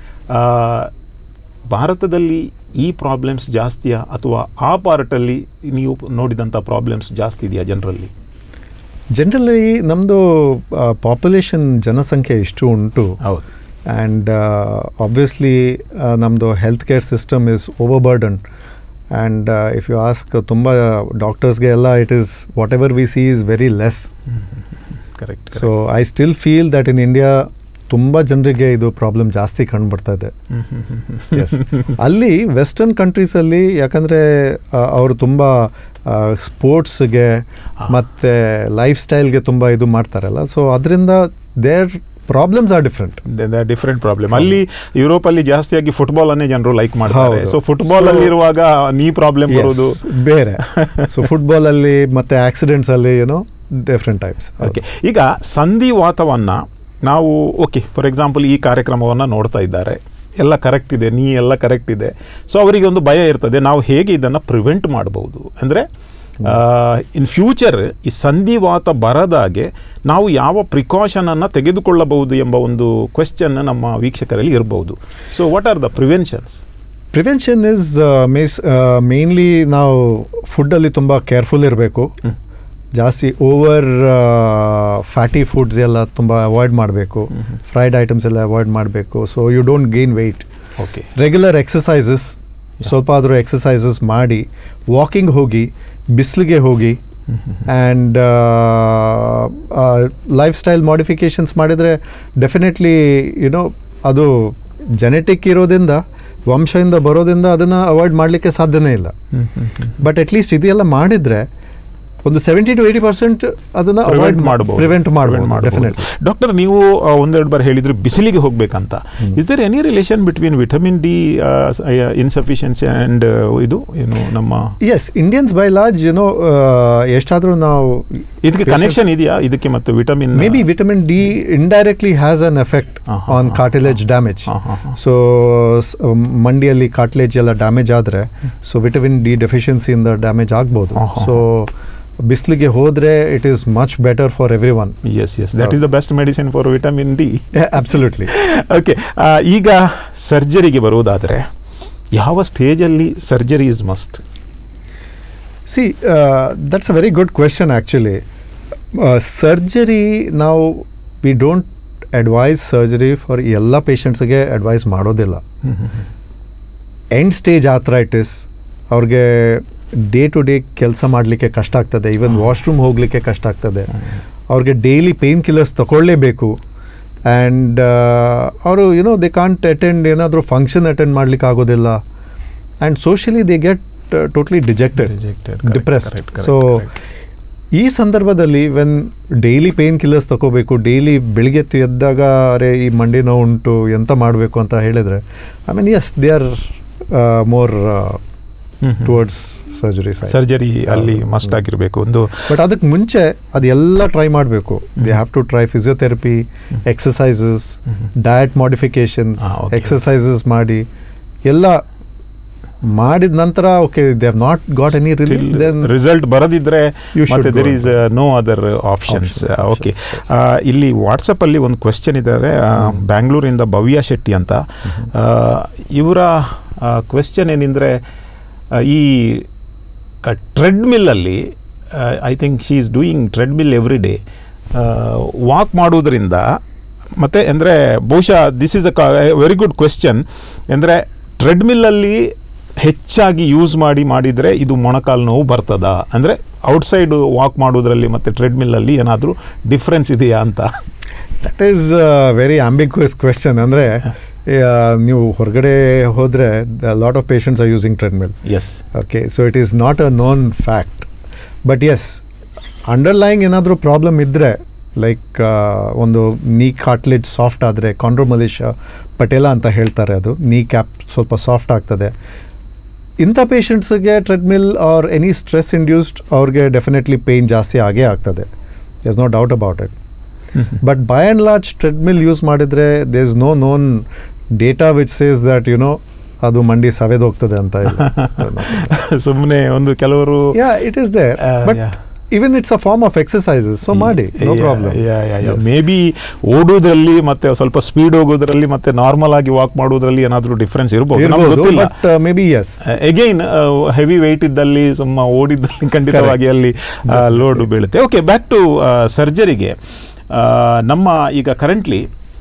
ಭಾರತದಲ್ಲಿ ಈ ಪ್ರಾಬ್ಲಮ್ಸ್ ಜಾಸ್ತಿಯಾ ಅಥವಾ ಆ ಪಾರ್ಟಲ್ಲಿ ನೀವು ನೋಡಿದಂಥ ಪ್ರಾಬ್ಲಮ್ಸ್ ಜಾಸ್ತಿ ಇದೆಯಾ ಜನರಲ್ಲಿ ಜನರಲಿ ನಮ್ಮದು ಪಾಪ್ಯುಲೇಷನ್ ಜನಸಂಖ್ಯೆ ಇಷ್ಟು ಉಂಟು ಹೌದು ಆ್ಯಂಡ್ ಆಬ್ವಿಯಸ್ಲಿ ನಮ್ಮದು health care system is over burden and if you ask ತುಂಬ ಡಾಕ್ಟರ್ಸ್ಗೆ ಎಲ್ಲ it is whatever we see is very less correct so I still feel that in India ತುಂಬ ಜನರಿಗೆ ಇದು ಪ್ರಾಬ್ಲಮ್ ಜಾಸ್ತಿ ಕಂಡುಬರ್ತಾ ಇದೆ Yes. ಅಲ್ಲಿ ವೆಸ್ಟರ್ನ್ ಕಂಟ್ರೀಸಲ್ಲಿ ಯಾಕಂದರೆ ಅವರು ತುಂಬ ಸ್ಪೋರ್ಟ್ಸ್ಗೆ ಮತ್ತು ಲೈಫ್ ಸ್ಟೈಲ್ಗೆ ತುಂಬ ಇದು ಮಾಡ್ತಾರಲ್ಲ ಸೊ ಅದರಿಂದ there problems are different different problem ಅಲ್ಲಿ ಯುರೋಪ್ ಅಲ್ಲಿ ಜಾಸ್ತಿಯಾಗಿ ಫುಟ್ಬಾಲ್ ಅನ್ನೇ ಜನರು ಲೈಕ್ ಮಾಡ್ತಾರೆ ಹೌದು. ಸೊ ಫುಟ್ಬಾಲ್ ಅಲ್ಲಿ So- ಇರುವಾಗ ನೀ ಪ್ರಾಬ್ಲಮ್ ಬರೋದು ಬೇರೆ ಸೊ ಫುಟ್ಬಾಲಲ್ಲಿ ಮತ್ತು ಆಕ್ಸಿಡೆಂಟ್ಸಲ್ಲಿ ಏನೋ ಡಿಫ್ರೆಂಟ್ ಟೈಪ್ಸ್ ಓಕೆ ಈಗ ಸಂಧಿವಾತವನ್ನ ನಾವು ಓಕೆ ಫಾರ್ ಎಕ್ಸಾಂಪಲ್ ಈ ಕಾರ್ಯಕ್ರಮವನ್ನು ನೋಡ್ತಾ ಇದ್ದಾರೆ ಎಲ್ಲ ಕರೆಕ್ಟ್ ಇದೆ ನೀ ಎಲ್ಲ ಕರೆಕ್ಟ್ ಇದೆ ಸೊ ಅವರಿಗೆ ಒಂದು ಭಯ ಇರ್ತದೆ ನಾವು ಹೇಗೆ ಇದನ್ನು ಪ್ರಿವೆಂಟ್ ಮಾಡಬಹುದು ಅಂದರೆ ಇನ್ ಫ್ಯೂಚರ್ ಈ ಸಂಧಿವಾತ ಬರದಾಗೆ ನಾವು ಯಾವ ಪ್ರಿಕಾಷನನ್ನು ತೆಗೆದುಕೊಳ್ಳಬಹುದು ಎಂಬ ಒಂದು ಕ್ವೆಶ್ಚನ್ ನಮ್ಮ ವೀಕ್ಷಕರಲ್ಲಿ ಇರಬಹುದು so what are the preventions prevention is means mainly ನಾವು ಫುಡ್ಡಲ್ಲಿ ತುಂಬ ಕೇರ್ಫುಲ್ ಇರಬೇಕು ಹ್ಮ್. ಜಾಸ್ತಿ ಓವರ್ ಫ್ಯಾಟಿ ಫುಡ್ಸ್ ಎಲ್ಲ ತುಂಬ ಅವಾಯ್ಡ್ ಮಾಡಬೇಕು ಫ್ರೈಡ್ ಐಟಮ್ಸ್ ಎಲ್ಲ ಅವಾಯ್ಡ್ ಮಾಡಬೇಕು so you don't gain weight okay regular exercises ಸ್ವಲ್ಪ ಆದರೂ ಎಕ್ಸಸೈಸಸ್ ಮಾಡಿ ವಾಕಿಂಗ್ ಹೋಗಿ ಬಿಸಿಲಿಗೆ ಹೋಗಿ ಆ್ಯಂಡ್ ಲೈಫ್ ಸ್ಟೈಲ್ ಮಾಡಿಫಿಕೇಷನ್ಸ್ ಮಾಡಿದರೆ ಡೆಫಿನೆಟ್ಲಿ ಯುನೋ ಅದು ಜೆನೆಟಿಕ್ ಇರೋದ್ರಿಂದ ವಂಶದಿಂದ ಬರೋದ್ರಿಂದ ಅದನ್ನು ಅವಾಯ್ಡ್ ಮಾಡಲಿಕ್ಕೆ ಸಾಧ್ಯನೇ ಇಲ್ಲ ಬಟ್ ಅಟ್ಲೀಸ್ಟ್ ಇದೆಲ್ಲ ಮಾಡಿದರೆ ಒಂದು ಸೆವೆಂಟಿ ಟು ಏಯ್ಟಿ ಪರ್ಸೆಂಟ್ ಅದನ್ನು ಪ್ರಿವೆಂಟ್ ಅವಾಯ್ಡ್ ಮಾಡಬಹುದು ಪ್ರಿವೆಂಟ್ ಮಾಡಬಹುದು ಡೆಫಿನೆಟ್ಲಿ ಡಾಕ್ಟರ್ ನೀವು ಆ, ಒಂದೆರಡು ಬಾರಿ ಹೇಳಿದ್ರು ಬಿಸಿಲಿಗೆ ಹೋಗ್ಬೇಕಂತ is there any relation between vitamin D insufficiency and ಇದು ಏನು ನಮ್ಮ us Indians by large you know ಎಷ್ಟಾದರೂ ನಾವು ಇದಕ್ಕೆ ಕನೆಕ್ಷನ್ ಇದೆಯಾ ಇದಕ್ಕೆ ಮತ್ತು vitamin maybe vitamin D indirectly has an effect ಹಾ, ಹಾ, ಆನ್ ಹಾ, ಕಾರ್ಟಿಲೇಜ್ ಡ್ಯಾಮೇಜ್ ಹಾ, ಹಾ, ಹಾ. ಸೊ ಮಂಡಿಯಲ್ಲಿ ಕಾರ್ಟಿಲೇಜ್ ಎಲ್ಲ ಡ್ಯಾಮೇಜ್ ಆದರೆ ಸೊ ವಿಟಮಿನ್ ಡಿ ಡೆಫಿಷಿಯನ್ಸಿಯಿಂದ ಡ್ಯಾಮೇಜ್ ಆಗ್ಬೋದು ಹಾ, ಹಾ, ಸೊ ಬಿಸಿಲಿಗೆ ಹೋದರೆ it is much better for every one yes yes that is the best medicine for vitamin D absolutely okay ಈಗ ಸರ್ಜರಿಗೆ ಬರುವುದಾದರೆ ಯಾವ ಸ್ಟೇಜಲ್ಲಿ surgery is must see that's a very good question actually surgery ನಾವು we don't advise surgery for ಎಲ್ಲ ಪೇಷಂಟ್ಸ್ಗೆ advise ಮಾಡೋದಿಲ್ಲ end stage arthritis ಅವ್ರಿಗೆ ಡೇ ಟು ಡೇ ಕೆಲಸ ಮಾಡಲಿಕ್ಕೆ ಕಷ್ಟ ಆಗ್ತದೆ ಈವನ್ ವಾಶ್ರೂಮ್ ಹೋಗಲಿಕ್ಕೆ ಕಷ್ಟ ಆಗ್ತದೆ ಅವ್ರಿಗೆ ಡೈಲಿ ಪೇನ್ ಕಿಲ್ಲರ್ಸ್ ತಗೊಳ್ಳೇಬೇಕು ಆ್ಯಂಡ್ ಅವರು ಯುನೋ ದೇ ಕಾಂಟ್ ಅಟೆಂಡ್ ಏನಾದರೂ ಫಂಕ್ಷನ್ ಅಟೆಂಡ್ ಮಾಡಲಿಕ್ಕೆ ಆಗೋದಿಲ್ಲ and socially they get totally dejected depressed so ಈ ಸಂದರ್ಭದಲ್ಲಿ ವೆನ್ ಡೈಲಿ ಪೇನ್ ಕಿಲ್ಲರ್ಸ್ ತಗೋಬೇಕು ಡೈಲಿ ಬೆಳಿಗ್ಗೆ ಎದ್ದು ಎದ್ದಾಗ ಅರೆ ಈ ಮಂಡಿ ನೋವು ಉಂಟು ಎಂತ ಮಾಡಬೇಕು ಅಂತ ಹೇಳಿದರೆ I mean yes they are more towards surgery surgery ಅಲ್ಲಿ ಮಸ್ಟ್ ಆಗಿರಬೇಕು ಒಂದು ಬಟ್ ಅದಕ್ಕೆ ಮುಂಚೆ ಅದೆಲ್ಲ ಟ್ರೈ ಮಾಡಬೇಕು they have to try physiotherapy exercises diet modifications Ah, okay. Exercises ಮಾಡಿ ಎಲ್ಲ ಮಾಡಿದ ನಂತರ okay they have not got any then result ಬರದಿದ್ರೆ You should ಮತ್ತೆ go there on is no other options Options, ಓಕೆ options, yes. ಇಲ್ಲಿ WhatsApp ಅಲ್ಲಿ ಒಂದು ಕ್ವೆಶ್ಚನ್ ಇದ್ದಾರೆ ಆ, ಬ್ಯಾಂಗ್ಳೂರಿಂದ ಭವ್ಯ ಶೆಟ್ಟಿ ಅಂತ ಆ, ಇವರ ಕ್ವೆಶ್ಚನ್ ಏನೆಂದರೆ ಈ ಟ್ರೆಡ್ಮಿಲ್ಲಲ್ಲಿ I think she is doing treadmill every day walk ಮಾಡುವುದರಿಂದ ಮತ್ತು ಅಂದರೆ ಬಹುಶಃ this is a very good question ಅಂದರೆ ಟ್ರೆಡ್ಮಿಲ್ಲಲ್ಲಿ ಹೆಚ್ಚಾಗಿ ಯೂಸ್ ಮಾಡಿ ಮಾಡಿದರೆ ಇದು ಮೊಣಕಾಲು ನೋವು ಬರ್ತದಾ ಅಂದರೆ ಔಟ್ಸೈಡ್ ವಾಕ್ ಮಾಡೋದ್ರಲ್ಲಿ ಮತ್ತು ಟ್ರೆಡ್ಮಿಲ್ಲಲ್ಲಿ ಏನಾದರೂ ಡಿಫ್ರೆನ್ಸ್ ಇದೆಯಾ ಅಂತ that is very ambiguous question ಅಂದರೆ ನೀವು ಹೊರಗಡೆ ಹೋದರೆ lot of patients are using treadmill yes okay so it is not a known fact but yes underlying ಏನಾದರೂ ಪ್ರಾಬ್ಲಮ್ ಇದ್ದರೆ ಲೈಕ್ ಒಂದು ನೀ ಕಾರ್ಟ್ಲೇಜ್ ಸಾಫ್ಟ್ ಆದರೆ ಕಾಂಡ್ರೋಮಲೇಷಿಯಾ ಪಟೇಲ ಅಂತ ಹೇಳ್ತಾರೆ ಅದು ನೀ ಕ್ಯಾಪ್ ಸ್ವಲ್ಪ ಸಾಫ್ಟ್ ಆಗ್ತದೆ ಇಂಥ ಪೇಷಂಟ್ಸ್ಗೆ treadmill are any stress induced ಅವ್ರಿಗೆ ಡೆಫಿನೆಟ್ಲಿ ಪೇಯ್ನ್ ಜಾಸ್ತಿ ಆಗೇ ಆಗ್ತದೆ is no doubt about it but by and large treadmill use ಮಾಡಿದರೆ they is no known data which says that you know ಅದು ಮಂಡಿ ಸವೆದು ಹೋಗ್ತದೆ ಅಂತ ಇಲ್ಲ ಸುಮ್ಮನೆ ಒಂದು ಕೆಲವರು yeah it is there Uh, but yeah. Even it's a form of exercises so ಮಾಡಿ ನೋ ಪ್ರಾಬ್ಲಮ್ ಮೇ ಬಿ ಓಡೋದ್ರಲ್ಲಿ ಮತ್ತೆ ಸ್ವಲ್ಪ ಸ್ಪೀಡ್ ಹೋಗೋದ್ರಲ್ಲಿ ಮತ್ತೆ ನಾರ್ಮಲ್ ಆಗಿ ವಾಕ್ ಮಾಡೋದ್ರಲ್ಲಿ ಏನಾದರೂ ಡಿಫ್ರೆನ್ಸ್ ಇರಬಹುದು ನಮ್ಗೆ ಗೊತ್ತಿಲ್ಲ but maybe yes again heavy weight ಇದ್ದಲ್ಲಿ ಸುಮ್ಮ ಓಡಿದ್ದಲ್ಲಿ ಖಂಡಿತವಾಗಿ ಅಲ್ಲಿ ಲೋಡ್ ಬೀಳುತ್ತೆ ಓಕೆ ಬ್ಯಾಕ್ ಟು ಸರ್ಜರಿಗೆ ನಮ್ಮ ಈಗ ಕರೆಂಟ್ಲಿ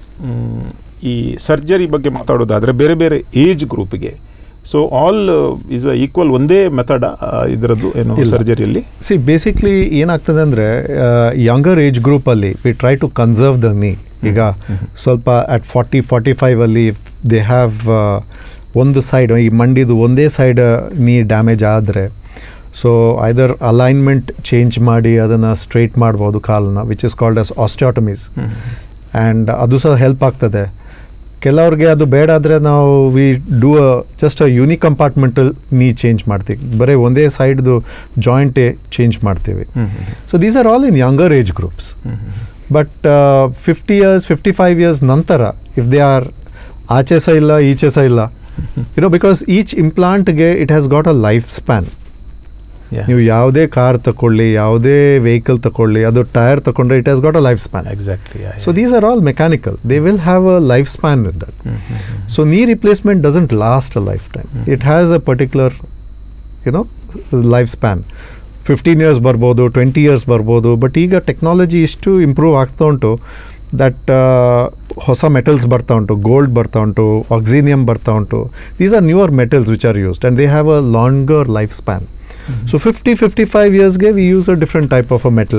ಈ ಸರ್ಜರಿ ಬಗ್ಗೆ ಮಾತಾಡೋದಾದರೆ ಬೇರೆ ಬೇರೆ ಏಜ್ ಗ್ರೂಪ್ಗೆ ಸೊ ಆಲ್ ಇಸ್ ಈಕ್ವಲ್ ಒಂದೇ ಮೆಥಡ್ ಇದರದ್ದು ಏನು ಇಲ್ಲ. ಸರ್ಜರಿಯಲ್ಲಿ ಸಿ ಬೇಸಿಕ್ಲಿ ಏನಾಗ್ತದೆ ಅಂದರೆ ಯಂಗರ್ ಏಜ್ ಗ್ರೂಪಲ್ಲಿ we try to conserve the knee ಈಗ ಸ್ವಲ್ಪ ಅಟ್ ಫಾರ್ಟಿ ಫಾರ್ಟಿ ಫೈವಲ್ಲಿ ದೇ ಹ್ಯಾವ್ ಒಂದು ಸೈಡ್ ಈ ಮಂಡಿದು ಒಂದೇ ಸೈಡ್ ನೀ ಡ್ಯಾಮೇಜ್ ಆದರೆ ಸೊ ಐದರ್ ಅಲೈನ್ಮೆಂಟ್ ಚೇಂಜ್ ಮಾಡಿ ಅದನ್ನು ಸ್ಟ್ರೈಟ್ ಮಾಡ್ಬೋದು ಕಾಲನ್ನ which is called as osteotomies and ಅದು ಸಹ ಹೆಲ್ಪ್ ಆಗ್ತದೆ ಕೆಲವ್ರಿಗೆ ಅದು ಬೇಡ ಆದರೆ ನಾವು we do a just a unicompartmental knee change ಮಾಡ್ತೀವಿ ಬರೀ ಒಂದೇ ಸೈಡ್ದು ಜಾಯಿಂಟೇ ಚೇಂಜ್ ಮಾಡ್ತೀವಿ so these are all in younger age groups but fifty years fifty five years ನಂತರ ಇಫ್ ದೇ ಆರ್ ಆಚೆ ಸಹ ಇಲ್ಲ ಈಚೆ ಸಹ ಇಲ್ಲ ಯುನೋ ಬಿಕಾಸ್ ಈಚ್ ಇಂಪ್ಲಾಂಟ್ಗೆ it has got a lifespan ನೀವು ಯಾವುದೇ ಕಾರ್ ತಗೊಳ್ಳಿ ಯಾವುದೇ ವೆಹಿಕಲ್ ತಗೊಳ್ಳಿ ಅದು ಟೈರ್ ತಗೊಂಡ್ರೆ it has got a lifespan exactly so these are all mechanical they will have a lifespan with that so knee replacement doesn't last a lifetime. It has a particular, you know, lifespan. Fifteen years ಬರ್ಬೋದು twenty years ಬರ್ಬೋದು but ಈಗ technology ಇಷ್ಟು improve ಆಗ್ತಾ ಉಂಟು that ಹೊಸ metals ಬರ್ತಾ ಉಂಟು gold ಬರ್ತಾ ಉಂಟು ಆಕ್ಸಿನಿಯಮ್ ಬರ್ತಾ ಉಂಟು these are newer metals which are used and they have a longer lifespan so fifty fifty five ಇಯರ್ಸ್ಗೆ we use a different type of a metal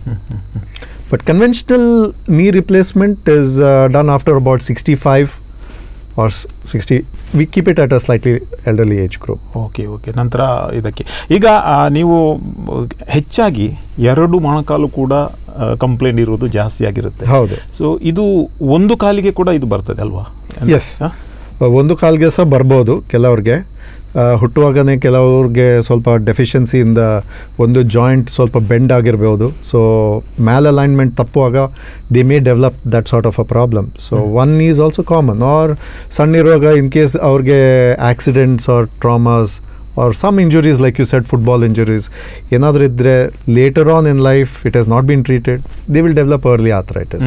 But conventional knee replacement is uh, done after about 65 or s- 60. We keep it at a slightly elderly age group. Okay okay ನಂತರ ಇದಕ್ಕೆ ಈಗ ಆ, ನೀವು ಮ್, ಹೆಚ್ಚಾಗಿ ಎರಡು ಮೊಣಕಾಲು ಕೂಡ ಕಂಪ್ಲೇಂಟ್ ಇರೋದು ಜಾಸ್ತಿ ಆಗಿರುತ್ತೆ ಹೌದು ಸೊ ಇದು ಒಂದು ಕಾಲಿಗೆ ಕೂಡ ಇದು ಬರ್ತದೆ ಅಲ್ವಾ Yes. ಒಂದು ಕಾಲ್ಗೆ ಸಹ ಬರ್ಬೋದು ಕೆಲವ್ರಿಗೆ ಆ, ಹುಟ್ಟುವಾಗನೇ ಕೆಲವ್ರಿಗೆ ಸ್ವಲ್ಪ ಡೆಫಿಷಿಯನ್ಸಿಯಿಂದ ಒಂದು ಜಾಯಿಂಟ್ ಸ್ವಲ್ಪ ಬೆಂಡ್ ಆಗಿರ್ಬೋದು ಸೊ ಮ್ಯಾಲ್ ಅಲೈನ್ಮೆಂಟ್ ತಪ್ಪುವಾಗ they may develop that sort of a problem so one is also common or ಸಣ್ಣ ಇರುವಾಗ ಇನ್ ಕೇಸ್ ಅವ್ರಿಗೆ accidents or traumas or some injuries like you said football injuries ಏನಾದರೂ ಇದ್ದರೆ later on in life it has not been treated they will develop early arthritis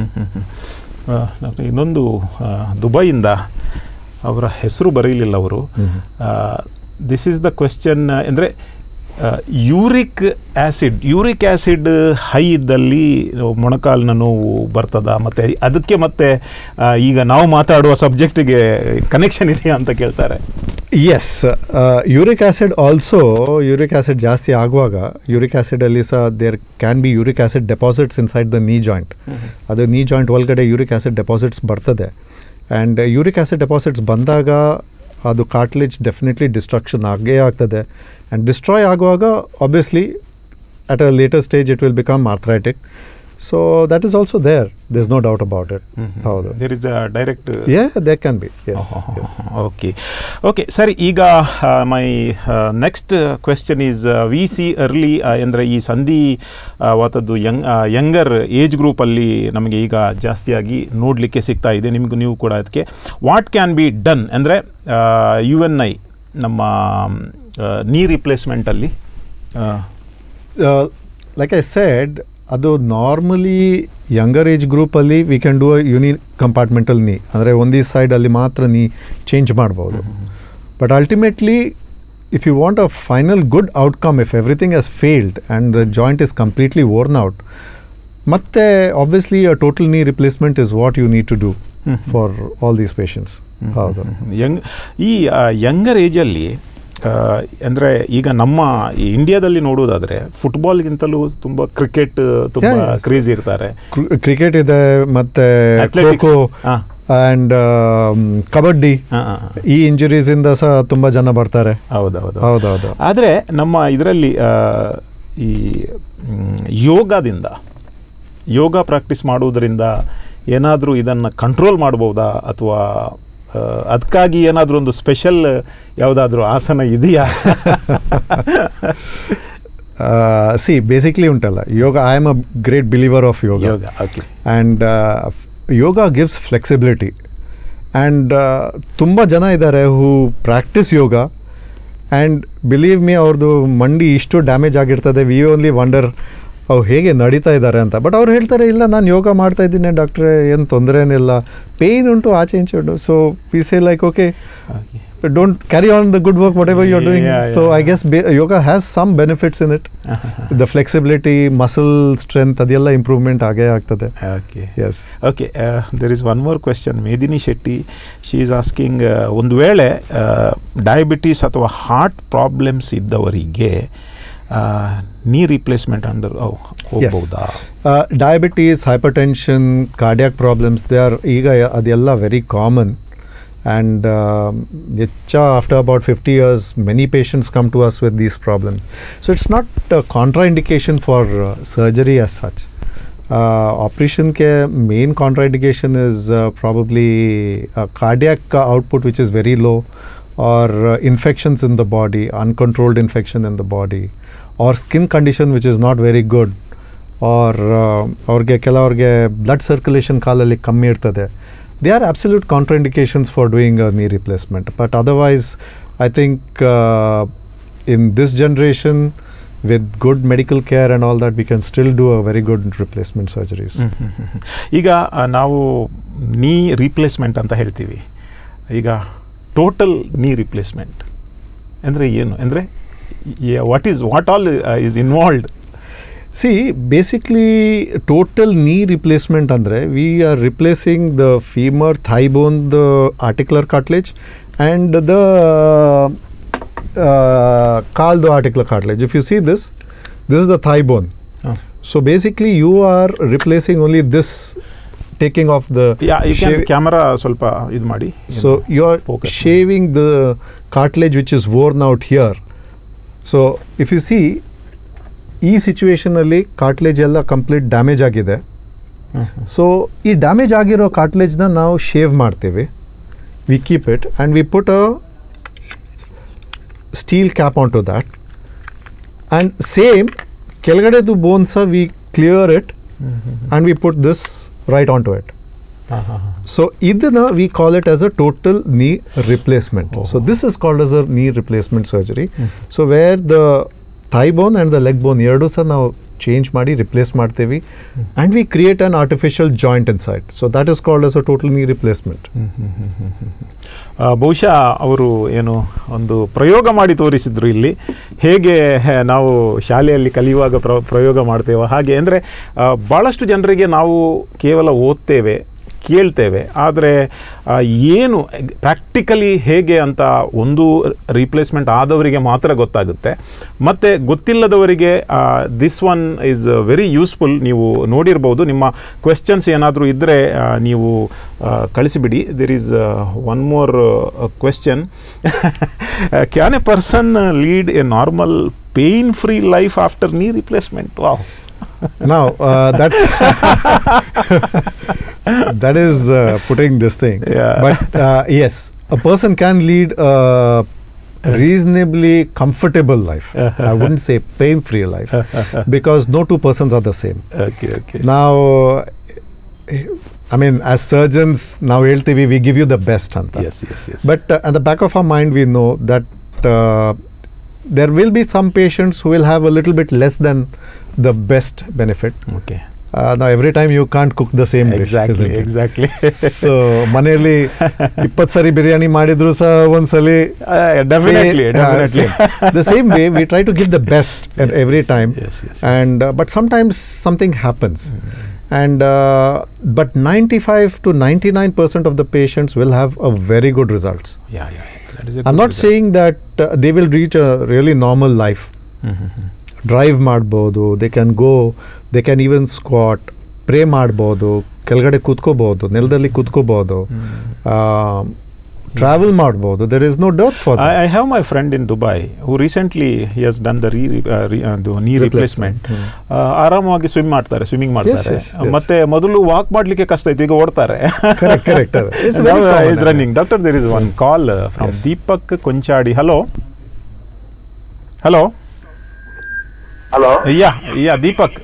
ಇನ್ನೊಂದು ಆ, ದುಬೈಯಿಂದ ಅವರ ಹೆಸರು ಬರೀಲಿಲ್ಲ ಅವರು hmm. This is the question ಅಂದರೆ uric acid uric acid high ಇದ್ದಲ್ಲಿ ಮೊಣಕಾಲಿನ ನೋವು ಬರ್ತದ ಮತ್ತು ಅದಕ್ಕೆ ಮತ್ತೆ ಆ, ಈಗ ನಾವು ಮಾತಾಡುವ ಸಬ್ಜೆಕ್ಟಿಗೆ ಕನೆಕ್ಷನ್ ಇದೆಯಾ ಅಂತ ಕೇಳ್ತಾರೆ yes uric acid also uric acid ಜಾಸ್ತಿ ಆಗುವಾಗ ಯೂರಿಕ್ ಆ್ಯಸಿಡಲ್ಲಿ ಸಹ there can be uric acid deposits inside the knee joint ಅದು ನೀ ಜಾಯಿಂಟ್ ಒಳಗಡೆ ಯೂರಿಕ್ ಆ್ಯಸಿಡ್ ಡೆಪಾಸಿಟ್ಸ್ ಬರ್ತದೆ ಆ್ಯಂಡ್ ಯೂರಿಕ್ ಆ್ಯಸಿಡ್ ಡೆಪಾಸಿಟ್ಸ್ ಬಂದಾಗ ಅದು ಕಾರ್ಟ್ಲೇಜ್ ಡೆಫಿನೆಟ್ಲಿ ಡಿಸ್ಟ್ರಕ್ಷನ್ ಆಗೇ ಆಗ್ತದೆ ಆ್ಯಂಡ್ ಡಿಸ್ಟ್ರಾಯ್ ಆಗುವಾಗ obviously at a later stage it will become arthritic so that is also there this no doubt about it ಹೌದು there is a direct yeah they can be yes okay okay ಸರಿ ಈಗ my next question is we see early ಅಂದರೆ ಈ ಸಂಧಿ ಆ, ವಾತದ್ದು Young younger age ಗ್ರೂಪಲ್ಲಿ ನಮಗೆ ಈಗ ಜಾಸ್ತಿಯಾಗಿ ನೋಡಲಿಕ್ಕೆ ಸಿಗ್ತಾ ಇದೆ ನಿಮಗೂ ನೀವು ಕೂಡ ಅದಕ್ಕೆ ವಾಟ್ ಕ್ಯಾನ್ ಬಿ ಡನ್ ಅಂದರೆ ಯು ಎನ್ ಐ ನಮ್ಮ ನೀ ರಿಪ್ಲೇಸ್ಮೆಂಟಲ್ಲಿ ಲೈಕ್ ಐ ಸೆಡ್ ಅದು ನಾರ್ಮಲಿ ಯಂಗರ್ ಏಜ್ ಗ್ರೂಪಲ್ಲಿ we can do a unicompartmental knee ಅಂದರೆ ಒಂದೇ ಸೈಡಲ್ಲಿ ಮಾತ್ರ ನೀ ಚೇಂಜ್ ಮಾಡ್ಬೋದು but ultimately if you want a final good outcome if everything has failed and the joint is completely worn out ಮತ್ತೆ obviously a total knee replacement is what you need to do for all these patients ಹೌದು young ಈ younger ಏಜಲ್ಲಿ ಅಂದರೆ ಈಗ ನಮ್ಮ ಈ ಇಂಡಿಯಾದಲ್ಲಿ ನೋಡೋದಾದರೆ ಫುಟ್ಬಾಲ್ಗಿಂತಲೂ ತುಂಬ ಕ್ರಿಕೆಟ್ ತುಂಬ Yeah, yes. ಕ್ರೇಜ್ ಇರ್ತಾರೆ ಕ್ರಿಕೆಟ್ ಇದೆ ಮತ್ತೆ Athletics. ಖೋ ಹಾ. ಆ್ಯಂಡ್ ಕಬಡ್ಡಿ ಹಾ, ಹಾ, ಹಾ. ಈ ಇಂಜುರೀಸ್ ಇಂದ ಸಹ ತುಂಬಾ ಜನ ಬರ್ತಾರೆ ಹೌದೌದು ಹೌದೌದು ಆದರೆ ನಮ್ಮ ಇದರಲ್ಲಿ ಈ ಮ್, ಯೋಗದಿಂದ ಯೋಗ ಪ್ರಾಕ್ಟೀಸ್ ಮಾಡುವುದರಿಂದ ಏನಾದರೂ ಇದನ್ನು ಕಂಟ್ರೋಲ್ ಮಾಡ್ಬೋದಾ ಅಥವಾ ಅದಕ್ಕಾಗಿ ಏನಾದರೂ ಒಂದು ಸ್ಪೆಷಲ್ ಯಾವುದಾದ್ರೂ ಆಸನ ಇದೆಯಾ ಸಿ ಬೇಸಿಕ್ಲಿ ಉಂಟಲ್ಲ yoga I am a great believer of yoga yoga okay and yoga gives flexibility and ತುಂಬ ಜನ ಇದ್ದಾರೆ who practise yoga and believe me ಅವ್ರದ್ದು ಮಂಡಿ ಇಷ್ಟು ಡ್ಯಾಮೇಜ್ ಆಗಿರ್ತದೆ ವಿ ಓನ್ಲಿ ವಂಡರ್ ಅವು ಹೇಗೆ ನಡೀತಾ ಇದ್ದಾರೆ ಅಂತ ಬಟ್ ಅವ್ರು ಹೇಳ್ತಾರೆ ಇಲ್ಲ ನಾನು ಯೋಗ ಮಾಡ್ತಾ ಇದ್ದೀನಿ ಡಾಕ್ಟ್ರೆ ಏನು ತೊಂದರೆ ಏನಿಲ್ಲ ಪೇಯ್ನ್ ಉಂಟು ಆಚೆ ಈಚೆ ಉಂಟು so we say like okay okay don't carry on the good work whatever you are doing Yeah, so yeah, I guess yoga has some benefits in it the flexibility muscle strength ಅದೆಲ್ಲ improvement ಆಗೇ ಆಗ್ತದೆ okay yes okay there is one more question Medini Shetty she is asking ಒಂದು ವೇಳೆ diabetes ಅಥವಾ heart problems ಇದ್ದವರಿಗೆ knee replacement under ಹೋಗ್ಬೋದಾ diabetes hypertension cardiac problems they R ಈಗ ಅದೆಲ್ಲ ವೆರಿ ಕಾಮನ್ ಆ್ಯಂಡ್ ಹೆಚ್ಚ after about fifty years many patients come to us with these problems so it's not contraindication for surgery as such ಆಪರೇಷನ್ಗೆ main contraindication is probably cardiac output which is very low or infections in the body uncontrolled infection in the body or skin condition which is not very good or ಅವ್ರಿಗೆ ಕೆಲವ್ರಿಗೆ blood circulation ಕಾಲಲ್ಲಿ ಕಮ್ಮಿ ಇರ್ತದೆ they are absolute contraindications for doing a knee replacement but otherwise I think in this generation with good medical care and all that we can still do a very good replacement surgeries hmm, hmm, hmm, hmm. ಈಗ ಆ, ನಾವು ನೀ replacement ಅಂತ ಹೇಳ್ತೀವಿ ಈಗ total knee replacement ಅಂದರೆ ಏನು ಅಂದರೆ what is what all is involved see basically total knee replacement ಅಂದರೆ we are replacing the femur thigh bone the articular cartilage and the ಕಾಲ್ದು articular cartilage if you see this this is the thigh bone so basically you are replacing only this taking off the camera ಸ್ವಲ್ಪ ಇದು ಮಾಡಿ So you are Focus. shaving the cartilage which is worn out here. So if you see ಈ ಸಿಚುವೇಶನಲ್ಲಿ cartilage ಎಲ್ಲ complete damage ಆಗಿದೆ ಹ್ಮ್, hmm. So ಈ damage ಆಗಿರೋ ಕಾರ್ಟ್ಲೇಜ್ನ ನಾವು ಶೇವ್ ಮಾಡ್ತೀವಿ we keep it and we put a steel cap on to that and same ಕೆಳಗಡೆದು bones we clear it hmm, hmm, hmm. And we put this right on to it ಹಾ, ಹಾ, ಹಾ. So idana we call it as a total knee replacement. So Oh. this is called as a knee replacement surgery. Hmm. So where the thigh bone and the leg bone ಎರಡು ಸಹ ನಾವು change ಮಾಡಿ replace ಮಾಡ್ತೀವಿ and we create an artificial joint inside so that is called as a total knee replacement. Hmm, hmm, hmm, hmm, hmm, hmm. ಆ, ಬಹುಶಃ ಅವರು ಏನು ಒಂದು ಪ್ರಯೋಗ ಮಾಡಿ ತೋರಿಸಿದ್ರು ಇಲ್ಲಿ ಹೇಗೆ ಹೆ, ನಾವು ಶಾಲೆಯಲ್ಲಿ ಕಲಿಯುವಾಗ ಪ್ರ ಪ್ರಯೋಗ ಮಾಡ್ತೇವೆ ಹಾಗೆ ಅಂದರೆ ಭಾಳಷ್ಟು ಜನರಿಗೆ ನಾವು ಕೇವಲ ಓದ್ತೇವೆ ಕೇಳ್ತೇವೆ ಆದರೆ ಆ, ಏನು ಪ್ರಾಕ್ಟಿಕಲಿ ಹೇಗೆ ಅಂತ ಒಂದು ರಿಪ್ಲೇಸ್ಮೆಂಟ್ ಆದವರಿಗೆ ಮಾತ್ರ ಗೊತ್ತಾಗುತ್ತೆ ಮತ್ತು ಗೊತ್ತಿಲ್ಲದವರಿಗೆ this one is very useful ನೀವು ನೋಡಿರ್ಬೋದು ನಿಮ್ಮ ಕ್ವೆಶ್ಚನ್ಸ್ ಏನಾದರೂ ಇದ್ದರೆ ನೀವು ಆ, ಕಳಿಸಿಬಿಡಿ there is one more question can a person lead a normal pain free life after knee replacement wow now uh, that's that is uh, putting this thing. Yeah. But uh, yes, a person can lead a reasonably comfortable life. I wouldn't say pain-free life because no two persons are the same. Okay okay Now, eh, I mean, as surgeons, now LTV, we give you the best. Anta. Yes yes yes But uh, at the back of our mind, we know that uh, there will be some patients who will have a little bit less than the best benefit. Okay Uh, now, every time you can't cook the same dish. Exactly isn't it? Exactly so ಮನೆಯಲ್ಲಿ ಇಪ್ಪತ್ತು ಸರಿ ಬಿರಿಯಾನಿ ಮಾಡಿದ್ರು ಸಹ ಒಂದ್ಸಲಿ definitely definitely the same way we try to give the best at every time Yes, yes, yes. and uh, but sometimes something happens and uh, but 95 to 99 percent of the patients will have a very good results yeah yeah that is i'm not saying that uh, they will reach a really normal life drive ಮಾಡ್ಬೋದು they can go they can even squat pray ಮಾಡ್ಬೋದು ಕೆಳಗಡೆ ಕೂತ್ಕೋಬೋದು ನೆಲದಲ್ಲಿ ಕೂತ್ಕೋಬೋದು travel ಮಾಡ್ಬೋದು there is no doubt for I, I have my friend in Dubai who recently he has done the re, uh, re, uh, the knee Replacement. replacement. Uh, ಆರಾಮವಾಗಿ swim ಮಾಡ್ತಾರೆ swimming ಮಾಡ್ತಾರೆ yes, yes. ಮತ್ತೆ ಮೊದಲು walk ಮಾಡ್ಲಿಕ್ಕೆ ಕಷ್ಟ ಇತ್ತು ಈಗ ಓಡ್ತಾರೆ Correct, correct. It's very common. Is running doctor there is one call from Yes. Deepak Konchady hello hello hello yeah yeah Deepak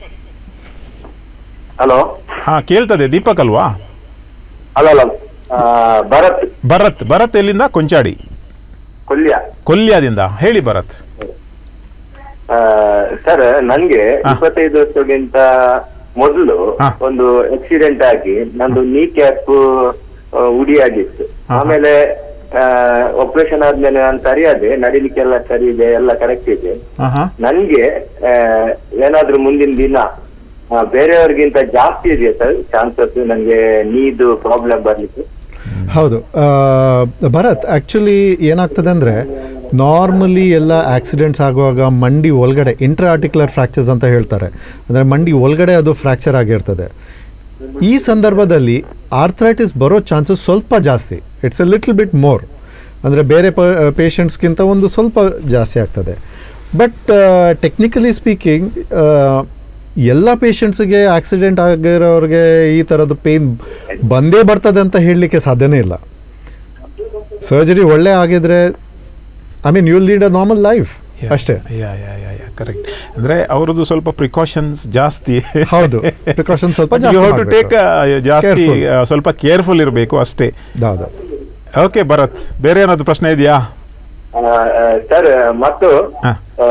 hello ಹಾ ಕೇಳ್ತದೆ ದೀಪಕ್ ಅಲ್ವಾ ಅಲ್ಲ ಅಲ್ಲ ಆ, ಭರತ್ ಭರತ್ ಭರತ್ ಎಲ್ಲಿಂದ ಕೊಂಚಾಡಿ ಕೊಲ್ಯ ಕೊಲ್ಯದಿಂದ ಹೇಳಿ ಭರತ್ ಆ, ಸರ್ ನನ್ಗೆ ಹಾ. ಇಪ್ಪತ್ತೈದು ವರ್ಷಕ್ಕಿಂತ ಮೊದಲು ಹಾ. ಒಂದು ಆಕ್ಸಿಡೆಂಟ್ ಆಗಿ ನಂದು ನೀ ಕ್ಯಾಪ್ ಉಡಿ ಆಗಿತ್ತು ಹಾ. ಆಮೇಲೆ ಆಪರೇಷನ್ ಆದ್ಮೇಲೆ ನಾನು ಸರಿಯಾದೆ ನಡಿಲಿಕ್ಕೆಲ್ಲ ಸರಿ ಇದೆ ಎಲ್ಲ ಕರೆಕ್ಟ್ ಇದೆ ಹಾಂ ಹಾಂ ನನ್ಗೆ ಆ, ಏನಾದ್ರೂ ಮುಂದಿನ ದಿನ ಆ, ಬೇರೆಯವ್ರಿಗಿಂತ ಜಾಸ್ತಿ ಇದೆಯಾ ಸರ್ ಚಾನ್ಸಸ್ ನನ್ಗೆ ನೀದು ಪ್ರಾಬ್ಲಮ್ ಬರ್ಲಿಕ್ಕೆ ಹೌದು ಆ, ಭರತ್ ಆ್ಯಕ್ಚುಲಿ ಏನಾಗ್ತದೆ ಅಂದರೆ ನಾರ್ಮಲಿ ಎಲ್ಲ ಆಕ್ಸಿಡೆಂಟ್ಸ್ ಆಗುವಾಗ ಮಂಡಿ ಒಳಗಡೆ ಇಂಟ್ರಾ ಆರ್ಟಿಕ್ಯುಲರ್ ಫ್ರ್ಯಾಕ್ಚರ್ಸ್ ಅಂತ ಹೇಳ್ತಾರೆ ಅಂದರೆ ಮಂಡಿ ಒಳಗಡೆ ಅದು ಫ್ರ್ಯಾಕ್ಚರ್ ಆಗಿರ್ತದೆ ಈ ಸಂದರ್ಭದಲ್ಲಿ ಆರ್ಥ್ರೈಟಿಸ್ ಬರೋ ಚಾನ್ಸಸ್ ಸ್ವಲ್ಪ ಜಾಸ್ತಿ it's a little bit more ಅಂದರೆ ಬೇರೆ ಪ ಪೇಷಂಟ್ಸ್ಗಿಂತ ಒಂದು ಸ್ವಲ್ಪ ಜಾಸ್ತಿ ಆಗ್ತದೆ ಬಟ್ ಟೆಕ್ನಿಕಲಿ ಸ್ಪೀಕಿಂಗ್ ಎಲ್ಲ ಪೇಷಂಟ್ಸ್ಗೆ ಆಕ್ಸಿಡೆಂಟ್ ಆಗಿರೋರಿಗೆ ಈ ಥರದ್ದು ಪೇಯ್ನ್ ಬಂದೇ ಬರ್ತದೆ ಅಂತ ಹೇಳಲಿಕ್ಕೆ ಸಾಧ್ಯನೇ ಇಲ್ಲ ಸರ್ಜರಿ ಒಳ್ಳೆ ಆಗಿದ್ರೆ I mean you lead a normal life ಅಷ್ಟೇ ಯಾ ಯಾ ಯಾ ಯಾ ಕರೆಕ್ಟ್ ಅಂದ್ರೆ ಅವರದ್ದು ಸ್ವಲ್ಪ ಪ್ರಿಕಾಷನ್ಸ್ ಜಾಸ್ತಿ ಹೌದು ಪ್ರಿಕಾಷನ್ ಸ್ವಲ್ಪ ಯು ಹ್ಯಾವ್ ಟು ಟೇಕ್ ಜಾಸ್ತಿ Careful. ಆ, ಸ್ವಲ್ಪ ಕೇರ್ಫುಲ್ ಇರಬೇಕು ಅಷ್ಟೇ ಹೌದು ಓಕೆ ಭರತ್ ಬೇರೆ ಏನಾದ್ರು ಪ್ರಶ್ನೆ ಇದೆಯಾ ಸರ್ ಮತ್ತು ಹಾ. ಆ,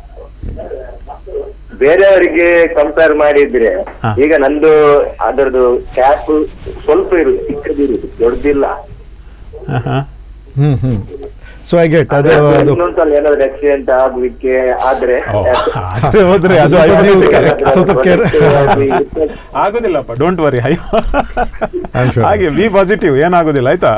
ಬೇರೆಯವರಿಗೆ ಕಂಪೇರ್ ಮಾಡಿದ್ರೆ ಹಾ. ಈಗ ನಂದು ಅದರದ್ದು ಕ್ಯಾಪ್ ಸ್ವಲ್ಪ ಇರುದು ಚಿಕ್ಕದಿರುದು ದೊಡ್ಡದಿಲ್ಲ hmm hmm so I get ಅದು ಅದು ಅದು ಇನ್ನೊಂದ್ಸಲ ಏನಾದ್ರು ಆಕ್ಸಿಡೆಂಟ್ ಆಗ್ಲಿಕ್ಕೆ ಆದ್ರೆ ಆದ್ರೆ ಹೋದ್ರೆ ಅದು ಸ್ವಲ್ಪ ನೀವು- hypothetical. ಸ್ವಲ್ಪ care- ಆಗೋದಿಲ್ಲಪ್ಪ ಡೋಂಟ್ ವರಿ I'm sure. ಹಾಗೆ ಬಿ ಪಾಸಿಟಿವ್ ಏನಾಗೋದಿಲ್ಲ ಆಯ್ತಾ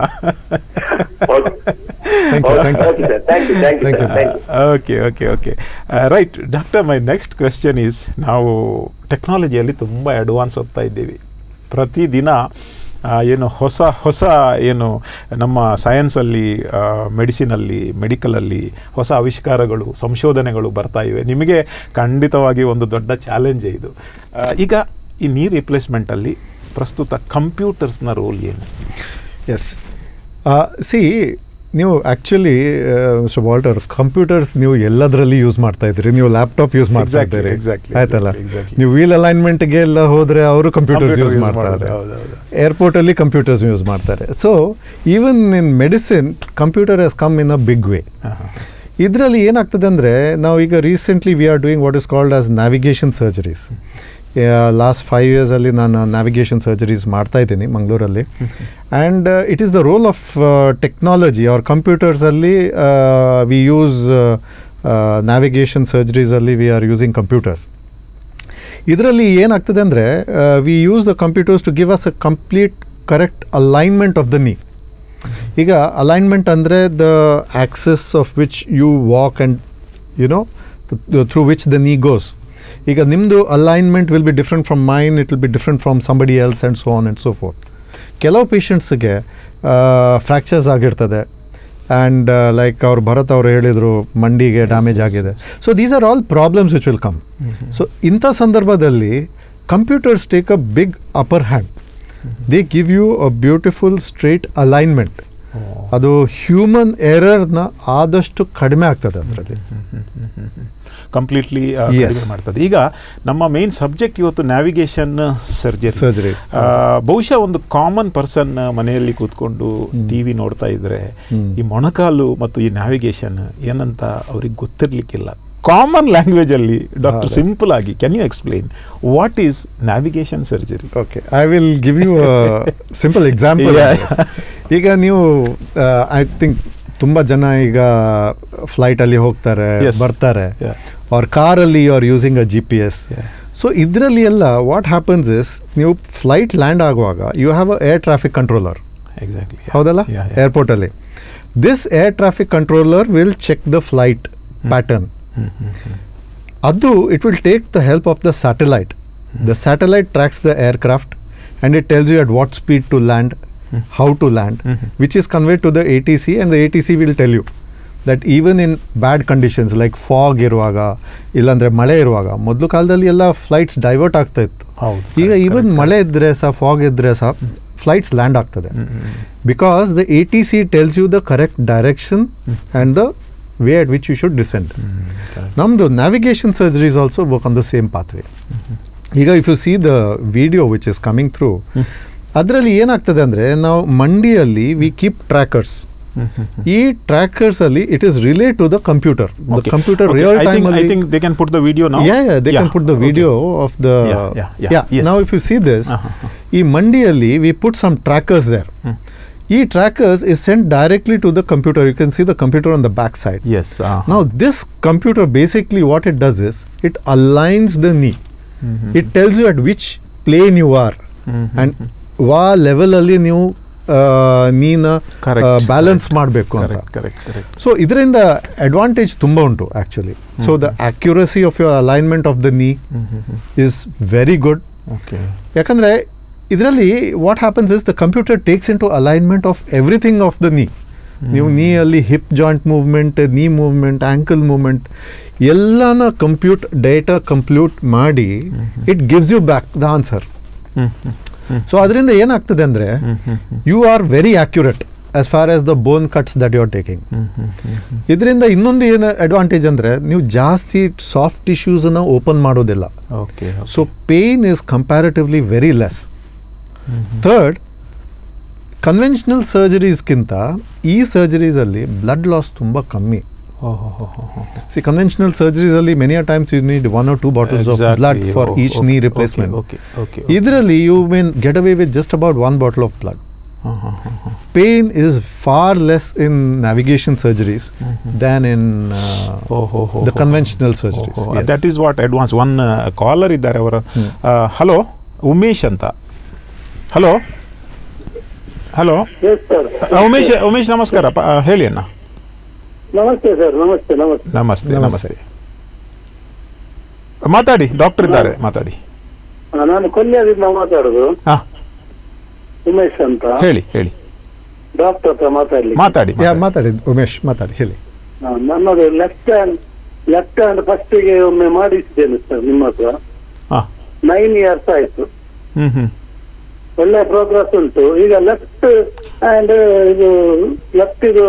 Thank you, thank you. Okay sir thank you thank you Thank you. Thank you okay okay okay right doctor my next question is ನಾವು ಟೆಕ್ನಾಲಜಿಯಲ್ಲಿ ತುಂಬ advance ಹೋಗ್ತಾ ಇದ್ದೀವಿ ಪ್ರತಿದಿನ ಆ, ಏನು ಹೊಸ ಹೊಸ ಏನು ನಮ್ಮ ಸೈನ್ಸಲ್ಲಿ ಮೆಡಿಸಿನಲ್ಲಿ ಮೆಡಿಕಲಲ್ಲಿ ಹೊಸ ಆವಿಷ್ಕಾರಗಳು ಸಂಶೋಧನೆಗಳು ಬರ್ತಾ ಇವೆ ನಿಮಗೆ ಖಂಡಿತವಾಗಿ ಒಂದು ದೊಡ್ಡ ಚಾಲೆಂಜೇ ಇದು ಆ, ಈಗ ಈ ನೀ ರಿಪ್ಲೇಸ್ಮೆಂಟಲ್ಲಿ ಪ್ರಸ್ತುತ ಕಂಪ್ಯೂಟರ್ಸ್ನ ರೋಲ್ ಏನು ಎಸ್ ಸಿ ನೀವು ಆ್ಯಕ್ಚುಲಿ ಮಿಸ್ಟರ್ ವಾಲ್ಟರ್ ಕಂಪ್ಯೂಟರ್ಸ್ ನೀವು ಎಲ್ಲದರಲ್ಲಿ ಯೂಸ್ ಮಾಡ್ತಾ ಇದ್ರಿ ನೀವು ಲ್ಯಾಪ್ಟಾಪ್ ಯೂಸ್ ಮಾಡ್ತಾ Exactly, ಇದ್ದೀರಿ exactly, ಆಯ್ತಲ್ಲ exactly, exactly. ನೀವು ವೀಲ್ ಅಲೈನ್ಮೆಂಟ್ಗೆ ಎಲ್ಲ ಹೋದರೆ ಅವರು ಕಂಪ್ಯೂಟರ್ಸ್ Computer ಯೂಸ್ use ಮಾಡ್ತಾರೆ ಮಾಡ್ತಾರೆ, ಹೌದು, ಹೌದು. ಏರ್ಪೋರ್ಟಲ್ಲಿ ಕಂಪ್ಯೂಟರ್ಸ್ ಯೂಸ್ ಮಾಡ್ತಾರೆ so even in medicine computers come in a big way ಹಾಂ ಹಾಂ ಇದರಲ್ಲಿ ಏನಾಗ್ತದೆ ಅಂದರೆ ನಾವು ಈಗ recently we are doing what is called as navigation surgeries last five ಇಯರ್ಸಲ್ಲಿ ನಾನು ನ್ಯಾವಿಗೇಷನ್ ಸರ್ಜರೀಸ್ ಮಾಡ್ತಾ ಇದ್ದೀನಿ ಮಂಗಳೂರಲ್ಲಿ and it is the role of technology ಅವ್ರ ಕಂಪ್ಯೂಟರ್ಸಲ್ಲಿ ವಿ ಯೂಸ್ ನ್ಯಾವಿಗೇಷನ್ ಸರ್ಜರೀಸಲ್ಲಿ ವಿ ಆರ್ ಯೂಸಿಂಗ್ ಕಂಪ್ಯೂಟರ್ಸ್ ಇದರಲ್ಲಿ ಏನಾಗ್ತದೆ ಅಂದರೆ we use the computers to give us a complete correct alignment of the knee ಈಗ ಅಲೈನ್ಮೆಂಟ್ ಅಂದರೆ the axis of which you walk and you know through which the knee goes ಈಗ ನಿಮ್ಮದು alignment will be different from mine it will be different from somebody else and so on and so forth ಕೆಲವು ಪೇಷಂಟ್ಸ್ಗೆ fractures ಆಗಿರ್ತದೆ and like ಅವ್ರು ಭರತ್ ಅವರು ಹೇಳಿದರು ಮಂಡಿಗೆ damage yes, ಆಗಿದೆ so these are all problems which will come so ಇಂಥ ಸಂದರ್ಭದಲ್ಲಿ computers take a big upper hand they give you a beautiful straight alignment ಅದು ಹ್ಯೂಮನ್ ಎರರ್ನ ಆದಷ್ಟು ಕಡಿಮೆ ಆಗ್ತದೆ ಅದರಲ್ಲಿ ಕಂಪ್ಲೀಟ್ಲಿ Yes. ಮಾಡ್ತದೆ ಈಗ ನಮ್ಮ ಮೇನ್ ಸಬ್ಜೆಕ್ಟ್ ಇವತ್ತು ನ್ಯಾವಿಗೇಷನ್ ಸರ್ಜರಿ Surgeries. ಬಹುಶಃ ಒಂದು ಕಾಮನ್ ಪರ್ಸನ್ ಮನೆಯಲ್ಲಿ ಕೂತ್ಕೊಂಡು ಟಿ ವಿ ನೋಡ್ತಾ ಇದ್ರೆ ಹ್ಮ್. ಈ ಮೊಣಕಾಲು ಮತ್ತು ಈ ನ್ಯಾವಿಗೇಷನ್ ಏನಂತ ಅವ್ರಿಗೆ ಗೊತ್ತಿರ್ಲಿಕ್ಕಿಲ್ಲ ಕಾಮನ್ ಲ್ಯಾಂಗ್ವೇಜ್ ಅಲ್ಲಿ ಡಾಕ್ಟರ್ ಹೌದು. ಸಿಂಪಲ್ ಆಗಿ can you explain what is navigation surgery okay I will give you simple example Yeah. ಈಗ ನೀವು ಐ ಥಿಂಕ್ ತುಂಬ ಜನ ಈಗ ಫ್ಲೈಟಲ್ಲಿ ಹೋಗ್ತಾರೆ Yes. ಬರ್ತಾರೆ Yeah. ಅವ್ರ ಕಾರಲ್ಲಿ you are using a G P S Yeah. So ಇದರಲ್ಲಿ ಎಲ್ಲ ವಾಟ್ ಹ್ಯಾಪನ್ಸ್ ಇಸ್ ನೀವು ಫ್ಲೈಟ್ ಲ್ಯಾಂಡ್ ಆಗುವಾಗ you have a air traffic controller exactly ಹೌದಲ್ಲ ಏರ್ಪೋರ್ಟಲ್ಲಿ this air traffic controller will check the flight pattern ಅದು it will take the help of the satellite the satellite tracks the aircraft and it tells you at what speed to land how to land, Mhm. which is conveyed to the ATC, and the ATC will tell you that even in bad conditions like fog ಇರುವಾಗ ಇಲ್ಲಾಂದ್ರೆ ಮಳೆ ಇರುವಾಗ ಮೊದಲು ಕಾಲದಲ್ಲಿ ಎಲ್ಲ flights divert ಆಗ್ತಾ ಇತ್ತು ಹೌದು ಈಗ correct, ಈವನ್ correct. ಮಳೆ ಇದ್ರೆ ಸಹ ಫಾಗ್ ಇದ್ರೆ ಸಹ ಫ್ಲೈಟ್ಸ್ ಲ್ಯಾಂಡ್ ಆಗ್ತದೆ hmm, hmm, because the A T C tells you the correct direction and the way at which you should descend hmm, correct. ನಮ್ಮದು navigation surgeries also work on the same pathway ಈಗ if you see the video which is coming through ಅದರಲ್ಲಿ ಏನಾಗ್ತದೆ ಅಂದರೆ ನಾವು ಮಂಡಿಯಲ್ಲಿ we keep trackers hmm, hmm, hmm. ಈ trackers ಅಲ್ಲಿ it is relate to the computer the Okay. Computer Okay, real I think- time I think they can put the video now. Yeah, yeah, they can Yeah, put the okay. video of the. Yeah, yeah, yeah, yes. Now, if you see this, Uh-huh. ಈ ಮಂಡಿಯಲ್ಲಿ we put some trackers there. ಹ್ಮ್. ಈ trackers is sent directly to the computer. You can see the computer on the back side. Yes. uh, Now, this computer basically what it does is it aligns the knee. Hmm, hmm, It tells you at which plane you are hmm, hmm, and ಹ್ಮ್. ವಾ level ಅಲ್ಲಿ ನೀವು ನೀನ Correct, balance correct, ಮಾಡಬೇಕು ಅಂತ correct, correct, correct. So ಇದರಿಂದ advantage ತುಂಬ ಉಂಟು actually so the accuracy of your alignment of the knee hmm, hmm, hmm. Is very good Okay. ಯಾಕಂದರೆ ಇದರಲ್ಲಿ what happens is the computer takes in to alignment of everything of the knee ನೀವು knee ಅಲ್ಲಿ hip joint movement knee movement ankle movement ಎಲ್ಲನ compute data compute ಮಾಡಿ it gives you back the answer hmm, hmm, hmm. So ಅದರಿಂದ ಏನಾಗ್ತದೆ ಅಂದರೆ ಹ್ಮ್, hmm, hmm. You are very accurate as far as the bone cuts that you are taking hmm, hmm, hmm, hmm. ಇದರಿಂದ ಇನ್ನೊಂದು ಏನು advantage ಅಂದರೆ ನೀವು ಜಾಸ್ತಿ soft ಟಿಶ್ಯೂಸನ್ನು ಓಪನ್ ಮಾಡೋದಿಲ್ಲ Okay, okay. So pain is comparatively very less hmm, hmm. Third conventional ಸರ್ಜರೀಸ್ಗಿಂತ ಈ ಸರ್ಜರೀಸಲ್ಲಿ ಬ್ಲಡ್ ಲಾಸ್ ತುಂಬ ಕಮ್ಮಿ ಓ, ಹೋ, ಹೋ, ಹೋ, ಹೋ. ಸಿ ಕನ್ವೆನ್ಷನಲ್ ಸರ್ಜರೀಸಲ್ಲಿ many times you need one or two bottles of Exactly. Blood for Oh, each okay, knee okay, replacement okay, okay, okay. ಇದರಲ್ಲಿ you mean get away with just about one bottle of blood ಹ, ಹ, ಹ, ಹ. pain is far less in navigation surgeries Mhm. than in uh, Oh, ho, ho, the ho. conventional surgeries. Oh, oh. Yes. That is what advance. One caller ಇದ್ದಾರೆ ಅವರ ಹ್ಮ್. Hello Umesh ಅಂತ hello hello yes sir Umesh Umesh ನಮಸ್ಕಾರ ಪ- ಆ, ಹೇಳಿ ಅಣ್ಣ ನಮಸ್ತೆ ಸರ್ ನಮಸ್ತೆ ನಮಸ್ತೆ ನಮಸ್ತೆ ನಮಸ್ತೆ. ನಮಸ್ತೆ ಮಾತಾಡಿ ಡಾಕ್ಟರ್ ಇದ್ದಾರೆ ಮಾತಾಡಿ ಆ, ನಾನು ಕೊಲ್ಯದಿಂದ ಮಾತಾಡುದು ಹಾ ಉಮೇಶ್ ಅಂತ ಹೇಳಿ ಹೇಳಿ ಡಾಕ್ಟರ್ ಹತ್ರ ಮಾತಾಡ್ಲಿ ಮಾತಾಡಿ Yeah, ಮಾತಾಡಿ. ಮಾತಾಡಿ ಉಮೇಶ್ ಮಾತಾಡಿ ಹೇಳಿ ನನ್ನದು ಲೆಫ್ಟ್ ಹ್ಯಾಂಡ್ ಲೆಫ್ಟ್ ಹ್ಯಾಂಡ್ ಫಸ್ಟಿಗೆ ಒಮ್ಮೆ ಮಾಡಿಸಿದ್ದೇನೆ ಸರ್ ನಿಮ್ಮ ಹತ್ರ ಹಾ ನೈನ್ ಇಯರ್ಸ್ ಆಯ್ತು ಹ್ಮ್ ಹ್ಮ್ ಒಳ್ಳೆ ಪ್ರೋಗ್ರೆಸ್ ಉಂಟು ಈಗ ಲೆಫ್ಟ್ ಹ್ಯಾಂಡ್ ಇದು ಲೆಫ್ಟ್ ಇದು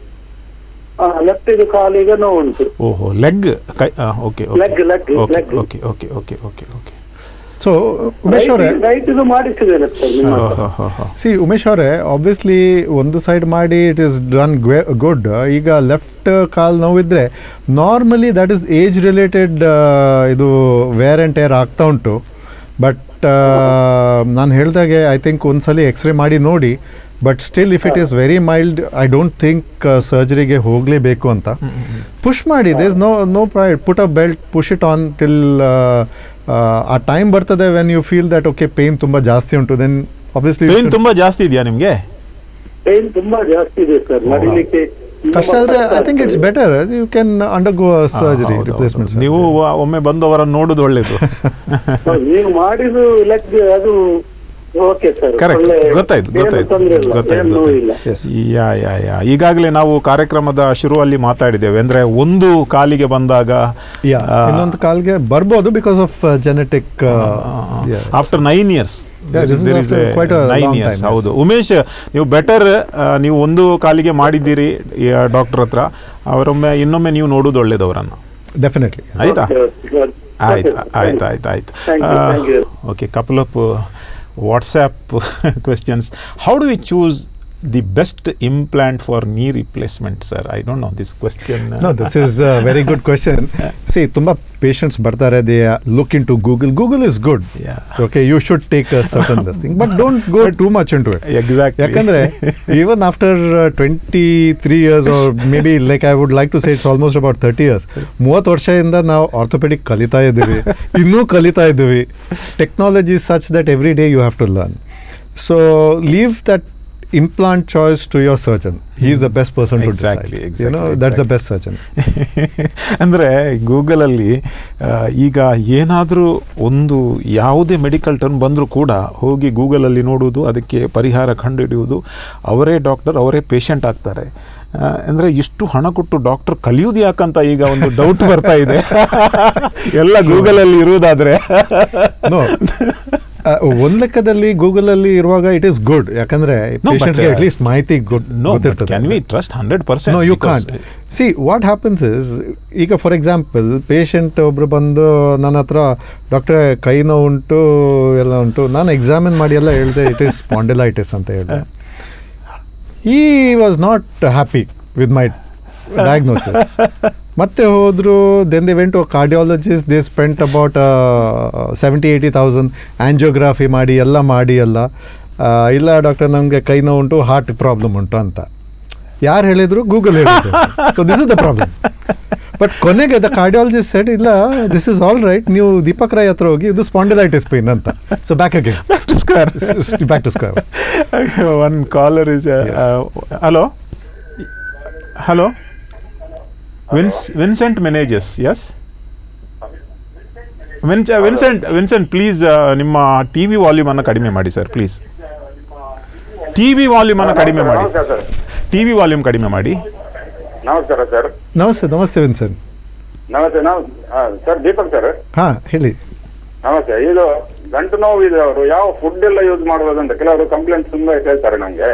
ಲೆಫ್ಟ್ ಇದು ಕಾಲಿಗೆ ನೋವು ಉಂಟು ಓಹೋ ಲೆಗ್ ಕೈ okay Leg, leg, okay leg. Okay okay okay okay okay so Umesh ಅವರೇ ರೈಟ್ ಇದು ಮಾಡಿಸಿದ್ದೇನೆ ಸರ್ ನಿಮ್ಮ ಹತ್ರ ಸಿ ಉಮೇಶ್ ಅವರೇ ಆಬ್ವಿಯಸ್ಲಿ ಒಂದು ಸೈಡ್ ಮಾಡಿ ಇಟ್ ಇಸ್ ಡನ್ ಗುಡ್ ಈಗ ಲೆಫ್ಟ್ ಕಾಲ್ ನೋವಿದ್ರೆ normally that is age related ಇದು ವೇರ್ ಆ್ಯಂಡ್ ಟೇರ್ ಆಗ್ತಾ ಉಂಟು ಬಟ್ ನಾನು ಹೇಳ್ದಾಗೆ ಐ ಥಿಂಕ್ ಒಂದ್ಸಲಿ ಎಕ್ಸ್ರೇ ಮಾಡಿ ನೋಡಿ but still if it is very mild I don't think ಸರ್ಜರಿಗೆ ಹೋಗಲೇಬೇಕು ಅಂತ ಪುಷ್ ಮಾಡಿ this no no pride put a belt push it on till ಆ ಟೈಮ್ ಬರ್ತದೆ when you feel that okay pain ತುಂಬ ಜಾಸ್ತಿ ಉಂಟು ದೆನ್ ಆಬ್ವಿಯಸ್ಲಿ ಪೇನ್ ತುಂಬಾ ಜಾಸ್ತಿ ಇದೆಯಾ ನಿಮ್ಗೆ ಪೇನ್ ತುಂಬಾ ಜಾಸ್ತಿ ಇದೆ ಸರ್ ನಡಿಲಿಕ್ಕೆ ತುಂಬಾ ಕಷ್ಟ ಆದರೆ ಐ ಥಿಂಕ್ ಇಟ್ಸ್ ಆಗ್ತದೆ. Better you can undergo surgery ಹೌದು, ಹೌದು, ರಿಪ್ಲೇಸ್ಮೆಂಟ್ ಹೌದು. ನೀವು ಒಮ್ಮೆ ಬಂದವರನ್ನು ನೋಡುದು ಒಳ್ಳೇದು ಹೌದು, ನೀವು ಮಾಡಿದ್ದು ಲೆಗ್ ಅದು ಓಕೆ ಸರ್ Correct. ಒಳ್ಳೆ ಗೊತ್ತಾಯ್ತು, ಏನು ಗೊತ್ತಾಯ್ತು, ತೊಂದ್ರೆ ಇಲ್ಲ, ಗೊತ್ತಾಯ್ತು, ಏನು ಗೊತ್ತಾಯ್ತು. ಇಲ್ಲ ಎಸ್ ಯಾ ಯಾ ಯಾ ಈಗಾಗಲೇ ನಾವು ಕಾರ್ಯಕ್ರಮದ ಶುರುವಲ್ಲಿ ಮಾತಾಡಿದ್ದೇವೆ ಅಂದ್ರೆ ಒಂದು ಕಾಲಿಗೆ ಬಂದಾಗ ಯಾ ಇನ್ನೊಂದು ಕಾಲ್ಗೆ ಬರ್ಬೋದು because of genetic after nine years Yeah, this is after quite a nine long years time, yes. ಹೌದು ಉಮೇಶ್ ನೀವು ಬೆಟರ್ ನೀವು ಒಂದು ಕಾಲಿಗೆ ಮಾಡಿದ್ದೀರಿ ಡಾಕ್ಟರ್ ಹತ್ರ ಅವರೊಮ್ಮೆ ಇನ್ನೊಮ್ಮೆ ನೀವು ನೋಡುದು ಒಳ್ಳೇದು ಅವರನ್ನು ಡೆಫಿನೆಟ್ಲಿ ಆಯ್ತಾ Okay, okay, good. ಆಯ್ತು Okay, ಆಯ್ತು ಆಯ್ತು ಆಯ್ತು Thank you, thank you. Okay couple of WhatsApp questions how do we choose the best implant for knee replacement sir I don't know this question no this is very good question see ತುಂಬ patients ಬರ್ತಾರೆ they look in to Google Google is good Yeah. Okay you should take certain this thing but don't go too much in to it Exactly. ಯಾಕಂದ್ರೆ even after twenty three years or maybe like I would like to say it's almost about thirty years ಮೂವತ್ತು ವರ್ಷದಿಂದ ನಾವು orthopaedic ಕಲಿತಾ ಇದ್ದೀವಿ ಇನ್ನೂ ಕಲಿತಾ ಇದ್ದೀವಿ technology such that every day you have to learn so leave that implant choice to your surgeon. He is the best person to Exactly, decide. you know, exactly, that's the exactly. best surgeon. ಅಂದರೆ ಗೂಗಲಲ್ಲಿ ಆ, ಈಗ ಏನಾದರೂ ಒಂದು ಯಾವುದೇ medical term ಬಂದರೂ ಕೂಡ ಹೋಗಿ ಗೂಗಲಲ್ಲಿ ನೋಡುವುದು ಅದಕ್ಕೆ ಪರಿಹಾರ ಕಂಡುಹಿಡಿಯುವುದು ಅವರೇ ಡಾಕ್ಟರ್ ಅವರೇ ಪೇಷಂಟ್ ಆಗ್ತಾರೆ ಆ, ಅಂದ್ರೆ ಇಷ್ಟು ಹಣ ಕೊಟ್ಟು ಡಾಕ್ಟರ್ ಕಲಿಯುವುದು ಯಾಕಂತ ಈಗ ಒಂದು ಡೌಟ್ ಬರ್ತಾ ಇದೆ ಎಲ್ಲ ಗೂಗಲಲ್ಲಿ ಇರುವುದಾದ್ರೆ No. ಆ, ಒಂದ್ ಲೆಕ್ಕದಲ್ಲಿ ಗೂಗಲ್ ಅಲ್ಲಿ ಇರುವಾಗ ಇಟ್ ಇಸ್ ಗುಡ್ ಯಾಕಂದ್ರೆ No, but, ಪೇಷಂಟ್ಗೆ uh, ಅಟ್ ಲೀಸ್ಟ್ ಮಾಹಿತಿ ಗೊತ್- ನೋ ಗೊತ್ತಿರ್ತದೆ can we trust hundred percent no you can't see what happens is ಈಗ ಫಾರ್ ಎಕ್ಸಾಂಪಲ್ ಪೇಷಂಟ್ ಒಬ್ರು ಬಂದು ನನ್ನ ಹತ್ರ ಡಾಕ್ಟ್ರೆ ಕೈ ನೋವು ಉಂಟು ಎಲ್ಲ ಉಂಟು ನಾನು ಎಕ್ಸಾಮಿನ್ ಮಾಡಿ ಎಲ್ಲ ಹೇಳಿದೆ ಇಟ್ ಈಸ್ ಸ್ಪಾಂಡಿಲೈಟಿಸ್ ಅಂತ ಹೇಳಿದೆ ಈ was not happy with my diagnosis ಮತ್ತೆ ಹೋದ್ರು then they went cardiologist they spent about seventy eighty thousand angiography ಮಾಡಿ ಎಲ್ಲ ಮಾಡಿ ಎಲ್ಲ ಆ, ಇಲ್ಲ ಡಾಕ್ಟರ್ ನಮಗೆ ಕೈ ನೋವು ಉಂಟು ಹಾರ್ಟ್ ಪ್ರಾಬ್ಲಮ್ ಉಂಟು ಅಂತ ಯಾರು ಹೇಳಿದ್ರು ಗೂಗಲ್ ಹೇಳಿದ್ರು so this is the problem but ಕೊನೆಗೆ ದ ಕಾರ್ಡಿಯಾಲಜಿಸ್ಟ್ ಸೆಡ್ ಇಲ್ಲ ದಿಸ್ ಇಸ್ ಆಲ್ ರೈಟ್ ನೀವು ದೀಪಕ್ ರಾಯ್ ಹತ್ರ ಹೋಗಿ ಇದು ಸ್ಪಾಂಡಿಲೈಟಿಸ್ ಪೇನ್ ಅಂತ so back again back to square one caller is hello hello Vince Vincent Menezes yes Vince Vincent Vincent please ನಿಮ್ಮ T V ವಾಲ್ಯೂಮನ್ನು ಕಡಿಮೆ ಮಾಡಿ ಸರ್ ಪ್ಲೀಸ್ ಟಿ ವಿ ವಾಲ್ಯೂಮನ್ನು ಕಡಿಮೆ ಮಾಡಿ ನಮಸ್ಕಾರ ಸರ್ ಟಿ ವಿ ವಾಲ್ಯೂಮ್ ಕಡಿಮೆ ಮಾಡಿ ನಮಸ್ಕಾರ ಸರ್ ನಮಸ್ತೆ ನಮಸ್ತೆ ವಿನ್ಸನ್ ನಮಸ್ತೆ ನಾವು ಸರ್ ದೀಪಕ್ ಸರ್ ಹಾ ಹೇಳಿ ನಮಸ್ತೆ ಇದು ಗಂಟು ನೋವು ಇದೆ ಅವರು ಯಾವ ಫುಡ್ ಎಲ್ಲ ಯೂಸ್ ಮಾಡಬಹುದು ಅಂತ ಕೆಲವರು ಕಂಪ್ಲೇಂಟ್ ತುಂಬಾ ಹೇಳ್ತಾರೆ ನಂಗೆ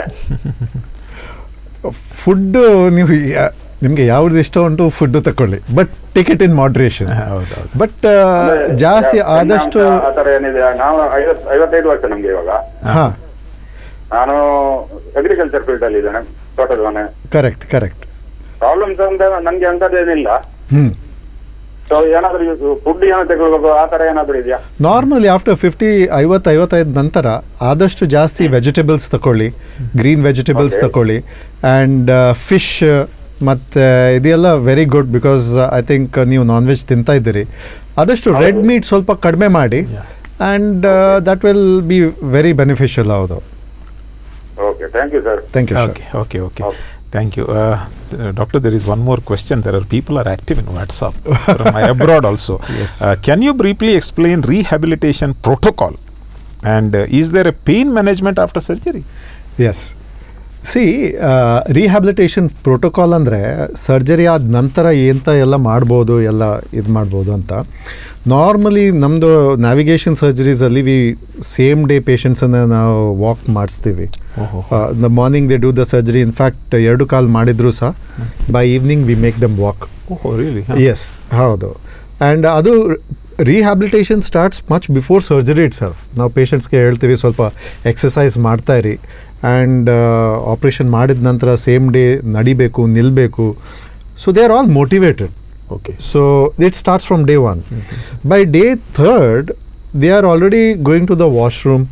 ಫುಡ್ ನೀವು ಯಾ- ನಿಮ್ಗೆ ಯಾವ್ದು ಇಷ್ಟ ಉಂಟು ಫುಡ್ ತಕೊಳ್ಳಿ ಬಟ್ ಟಿಕೆಟ್ ಇನ್ ಮಾಡ್ರೇಷನ್ ಹೌದೌದು ಬಟ್ ಜಾಸ್ತಿ ಎಣ್ಣೆ ಆದಷ್ಟು ಅಂಶ ಆ ತರ ಏನಿದೆ ನಾವು ಐವತ್ ಐವತ್ತೈದು ವರ್ಷ ನಮ್ಗೆ ಇವಾಗ ಹಾ ನಾನು ಅಗ್ರಿಕಲ್ಚರ್ ಫೀಲ್ಡ್ ಅಲ್ಲಿ ಇದ್ದೇನೆ ತೋಟದ ಮನೆ ಕರೆಕ್ಟ್ ಕರೆಕ್ಟ್ ಪ್ರಾಬ್ಲಮ್ಸ್ ಅಂತ ನನ್ಗೆ ಅಂತದೇನಿಲ್ಲ ಹ್ಮ್ ಸೊ ಏನಾದ್ರೂ ಫುಡ್ ಏನೋ ತಗೊಳ್ಬೇಕು ಆ ತರ ಏನಾದ್ರೂ ಇದೆಯಾ ನಾರ್ಮಲಿ ಆಫ್ಟರ್ ಫಿಫ್ಟಿ ಐವತ್ತು ಐವತ್ತೈದು ನಂತರ ಆದಷ್ಟು ಜಾಸ್ತಿ ವೆಜಿಟೇಬಲ್ಸ್ ತಗೊಳ್ಳಿ ಗ್ರೀನ್ ವೆಜಿಟೇಬಲ್ಸ್ Okay. ತಗೊಳ್ಳಿ ಆ್ಯಂಡ್ ಫಿಶ್ ಮತ್ತು ಇದೆಲ್ಲ very good because I think ನೀವು ನಾನ್ ವೆಜ್ ತಿಂತಾ ಇದ್ದೀರಿ ಆದಷ್ಟು ರೆಡ್ ಹೌದು. ಮೀಟ್ ಸ್ವಲ್ಪ ಕಡಿಮೆ ಮಾಡಿ Yeah. And that will be very beneficial ಹೌದು okay thank you sir thank you Okay, okay, okay. Okay. Thank you. Uh, s- uh, doctor, there is one more question. There are people are active in WhatsApp from my abroad also. Yes. Uh, can you briefly explain rehabilitation protocol? And uh, is there a pain management after surgery? Yes see rehabilitation protocol ಅಂದರೆ surgery ಆದ ನಂತರ ಎಂತ ಎಲ್ಲ ಮಾಡ್ಬೋದು ಎಲ್ಲ ಇದು ಮಾಡ್ಬೋದು ಅಂತ ನಾರ್ಮಲಿ ನಮ್ಮದು ನ್ಯಾವಿಗೇಷನ್ ಸರ್ಜರೀಸಲ್ಲಿ ವಿ ಸೇಮ್ ಡೇ ಪೇಷಂಟ್ಸನ್ನು ನಾವು ವಾಕ್ ಮಾಡಿಸ್ತೀವಿ ಓಹೋ. The morning they do the surgery in fact ಎರಡು ಕಾಲ್ ಮಾಡಿದ್ರು ಸಹ by evening we make them walk Oh, really? Yes ಹೌದು ಆ್ಯಂಡ್ ಅದು rehabilitation starts much before surgery itself ನಾವು ಪೇಷಂಟ್ಸ್ಗೆ ಹೇಳ್ತೀವಿ ಸ್ವಲ್ಪ ಎಕ್ಸಸೈಸ್ ಮಾಡ್ತಾ ಇರಿ ಆ್ಯಂಡ್ ಆಪ್ರೇಷನ್ ಮಾಡಿದ ನಂತರ ಸೇಮ್ ಡೇ ನಡಿಬೇಕು ನಿಲ್ಲಬೇಕು so they are all motivated Okay. So it starts from day one by day third they are already going to the washroom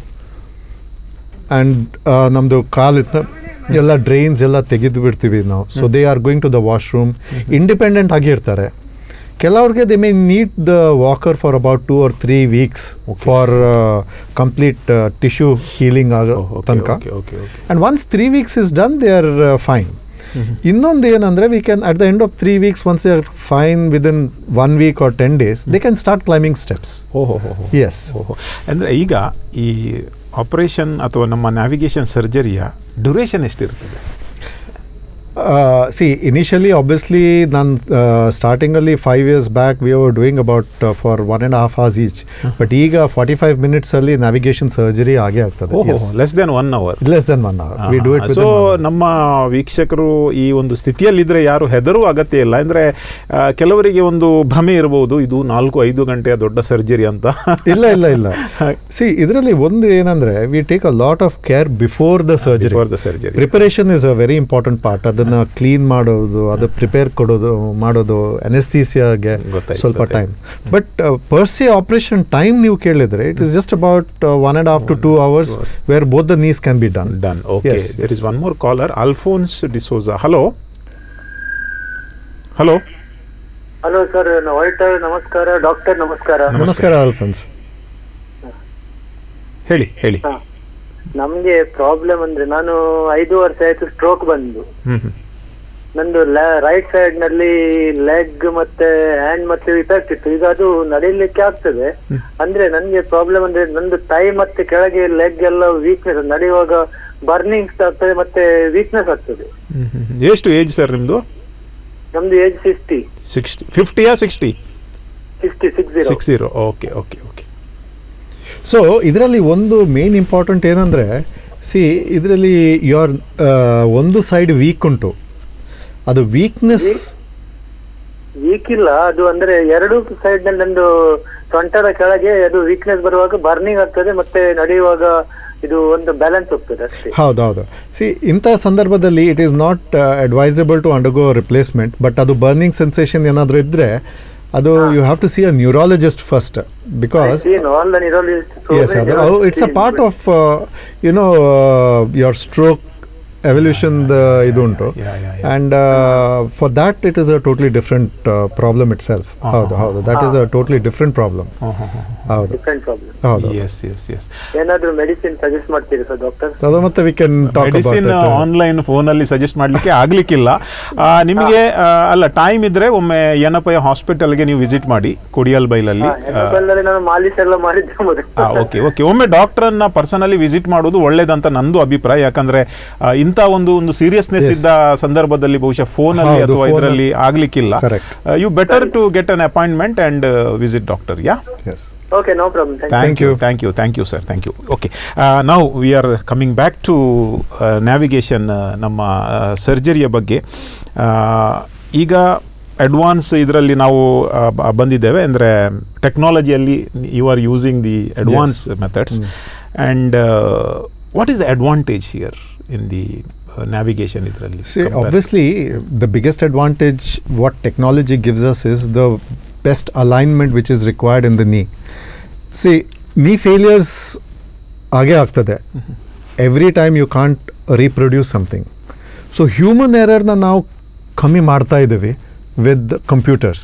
and ನಮ್ಮದು ಕಾಲಿನ ಎಲ್ಲ ಡ್ರೈನ್ಸ್ ಎಲ್ಲ ತೆಗೆದು ಬಿಡ್ತೀವಿ ನಾವು so they are going to the washroom independent ಆಗಿ ಇರ್ತಾರೆ ಕೆಲವ್ರಿಗೆ they may need the walker for about two or three weeks Okay. For complete tissue healing ಆಗೋ Oh, okay, ತನಕ okay, okay, okay. And once three weeks is done they are fine ಇನ್ನೊಂದು ಏನಂದರೆ we can at the end of three weeks once they are fine within one week or ten days they can start climbing steps ಓಹೋ ಹೋ ಹೋ S ಓಹೋ ಅಂದರೆ ಈಗ ಈ operation ಅಥವಾ ನಮ್ಮ ನ್ಯಾವಿಗೇಷನ್ ಸರ್ಜರಿಯ ಡ್ಯೂರೇಷನ್ ಎಷ್ಟಿರ್ತದೆ ಸಿ ಇನಿಷಿಯಲಿ ಆಬ್ವಿಯಸ್ಲಿ ನಾನು ಸ್ಟಾರ್ಟಿಂಗಲ್ಲಿ five years back we are doing about for one and half hours each but ಈಗ ಫಾರ್ಟಿ ಫೈವ್ ಮಿನಿಟ್ಸಲ್ಲಿ ನ್ಯಾವಿಗೇಷನ್ ಸರ್ಜರಿ ಆಗೇ ಆಗ್ತದೆ ಓಹೋ less than one hour less than one hour we do it so ನಮ್ಮ ವೀಕ್ಷಕರು ಈ ಒಂದು ಸ್ಥಿತಿಯಲ್ಲಿದ್ದರೆ ಯಾರು ಹೆದರುವ ಅಗತ್ಯ ಇಲ್ಲ ಅಂದರೆ ಕೆಲವರಿಗೆ ಒಂದು ಭ್ರಮೆ ಇರಬಹುದು ಇದು ನಾಲ್ಕು ಐದು ಗಂಟೆಯ ದೊಡ್ಡ ಸರ್ಜರಿ ಅಂತ ಇಲ್ಲ ಇಲ್ಲ ಇಲ್ಲ ಸಿ ಇದರಲ್ಲಿ ಒಂದು ಏನಂದ್ರೆ we take a lot of care before the surgery for the surgery preparation is a very important part ಅದನ್ನ ಕ್ಲೀನ್ ಮಾಡೋದು ಅದು ಪ್ರಿಪೇರ್ ಕೊಡೋದು ಮಾಡೋದು ಅನೆಸ್ಥೀಸಿಯಾಗೆ ಗೊತ್ತಾಯ್ತು, ಸ್ವಲ್ಪ ಟೈಮ್ ಗೊತ್ತಾಯ್ತು. ಬಟ್ ಪರ್ಸಿ ಆಪರೇಷನ್ ಟೈಮ್ ನೀವು ಕೇಳಿದ್ರೆ it is just about one and half to two hours hours. Where both the knees can be done done okay Yes, there yes. Is one more caller Alphonse D'Souza hello hello hello sir wait ನಮಸ್ಕಾರ doctor ನಮಸ್ಕಾರ ನಮಸ್ತೆ. ನಮಸ್ಕಾರ ಅಲ್ಫನ್ಸ್ ಹೇಳಿ ಹೇಳಿ ನಮ್ಗೆ problem ಅಂದ್ರೆ ನಾನು ಐದು ವರ್ಷ ಆಯ್ತು ಸ್ಟ್ರೋಕ್ ಬಂದು ಹ್ಮ್ ಹ್ಮ್ ನಂದು ರೈಟ್ ಸೈಡ್ ನಲ್ಲಿ ಲೆಗ್ ಮತ್ತೆ ಹ್ಯಾಂಡ್ ಮತ್ತೆ ಇಫೆಕ್ಟ್ ಇತ್ತು ಈಗ ಅದು ನಡೀಲಿಕ್ಕೆ ಆಗ್ತದೆ ಅಂದ್ರೆ ನನ್ಗೆ ಪ್ರಾಬ್ಲಮ್ ಅಂದ್ರೆ ನಂದು ಟೈ ಮತ್ತೆ ಕೆಳಗೆ ಲೆಗ್ ಎಲ್ಲ ವೀಕ್ನೆಸ್ ನಡೆಯುವಾಗ ಬರ್ನಿಂಗ್ಸ್ ಆಗ್ತದೆ ಮತ್ತೆ ವೀಕ್ನೆಸ್ ಆಗ್ತದೆ ಹ್ಮ್ ಹ್ಮ್ ಹ್ಮ್. ಎಷ್ಟು ಏಜ್ ಸರ್ ನಿಮ್ಮದು ನಮ್ದು ಏಜ್ ಸಿಕ್ಸ್ಟಿ ಸಿಕ್ಸ್ಟಿ ಫಿಫ್ಟಿಯಾ sixty sixty six zero six zero okay okay okay so ಇದರಲ್ಲಿ ಒಂದು ಮೇನ್ ಇಂಪಾರ್ಟೆಂಟ್ ಏನಂದರೆ ಸಿ ಇದರಲ್ಲಿ ಯೋರ್ ಒಂದು ಸೈಡ್ ವೀಕ್ ಉಂಟು ಅದು ವೀಕ್ನೆಸ್ ವೀಕ್ ಇಲ್ಲ ಅದು ಅಂದ್ರೆ ಎರಡು ಸೈಡ್ ನಲ್ಲಿ ನಂದು ಸೊಂಟದ ಕೆಳಗೆ ಅದು ವೀಕ್ನೆಸ್ ಬರುವಾಗ ಬರ್ನಿಂಗ್ ಆಗ್ತದೆ ಮತ್ತೆ ನಡೆಯುವಾಗ ಇದು ಒಂದು ಬ್ಯಾಲೆನ್ಸ್ ಹೋಗ್ತದೆ ಅಷ್ಟೇ ಹೌದು ಹೌದು ಸಿ ಇಂಥ ಸಂದರ್ಭದಲ್ಲಿ it is not advisable to undergo replacement but ಅದು ಬರ್ನಿಂಗ್ ಸೆನ್ಸೇಷನ್ ಏನಾದರೂ ಇದ್ದರೆ ಅದು you have to see a neurologist first because ಏನು all the neurologist, so yes many ಅದು neurologists it's a in part my- of you know your stroke evolution ಇದು ಉಂಟು yeah, yeah, yeah. And for that it is a totally different problem itself ಹೌದು ಹೌದು that is a totally different problem ಹೌದು different problem. ಹೌದು yes yes yes ಏನಾದ್ರೂ medicine suggest ಮಾಡ್ತೀರಿ sir doctor ಅದು ಮತ್ತೆ we can talk medicine online ಫೋನಲ್ಲಿ suggest ಮಾಡಲಿಕ್ಕೆ ಆಗ್ಲಿಕ್ಕಿಲ್ಲ ಆ, ನಿಮಗೆ ಆ, ಅಲ್ಲ ಟೈಮ್ ಇದ್ರೆ ಒಮ್ಮೆ ಎನಪಯ್ಯ ಹಾಸ್ಪಿಟಲ್ಗೆ ನೀವು ವಿಸಿಟ್ ಮಾಡಿ ಕೊಡಿಯಲ್ ಬೈಲಲ್ಲಿ ಹೆಣ್ಣುಕಲ್ಲಲ್ಲಿ ನಾನು ಮಾಲಿಶ್ ಎಲ್ಲ ಮಾಡಿದ್ದೆ ಮೊದಲು ಓಕೆ ಓಕೆ ಒಮ್ಮೆ ಡಾಕ್ಟರನ್ನ ಪರ್ಸನಲಿ ವಿಸಿಟ್ ಮಾಡೋದು ಒಳ್ಳೇದಂತ ನಂದು ಅಭಿಪ್ರಾಯ ಯಾಕಂದ್ರೆ ಆ, ಇಂಥ ಒಂದು ಒಂದು ಸೀರಿಯಸ್ನೆಸ್ Yes. ಇದ್ದ ಸಂದರ್ಭದಲ್ಲಿ ಬಹುಶಃ ಫೋನಲ್ಲಿ ಹೌದು, ಅಥವಾ phone ಇದರಲ್ಲಿ ಆಗ್ಲಿಕ್ಕಿಲ್ಲ Correct. You better to get an appointment and visit doctor yeah yes okay no problem thank thank you thank you thank you sir thank you okay ನಾವು we are coming back to navigation ನಮ್ಮ ಸರ್ಜರಿಯ ಬಗ್ಗೆ ಆ, ಈಗ advance ಇದರಲ್ಲಿ ನಾವು ಆ, ಬ- ಬಂದಿದ್ದೇವೆ ಅಂದರೆ ಟೆಕ್ನಾಲಜಿಯಲ್ಲಿ you are using the advance methods and what is the advantage here in the navigation ಇದರಲ್ಲಿ See, obviously, the biggest advantage what technology gives us is the best alignment which is required in the knee. See, knee failures ಆಗೆ ಆಗ್ತದೆ every time you can't reproduce something so human ಎರರ್ನ ನಾವು ಕಮ್ಮಿ ಮಾಡ್ತಾ ಇದ್ದೀವಿ with computers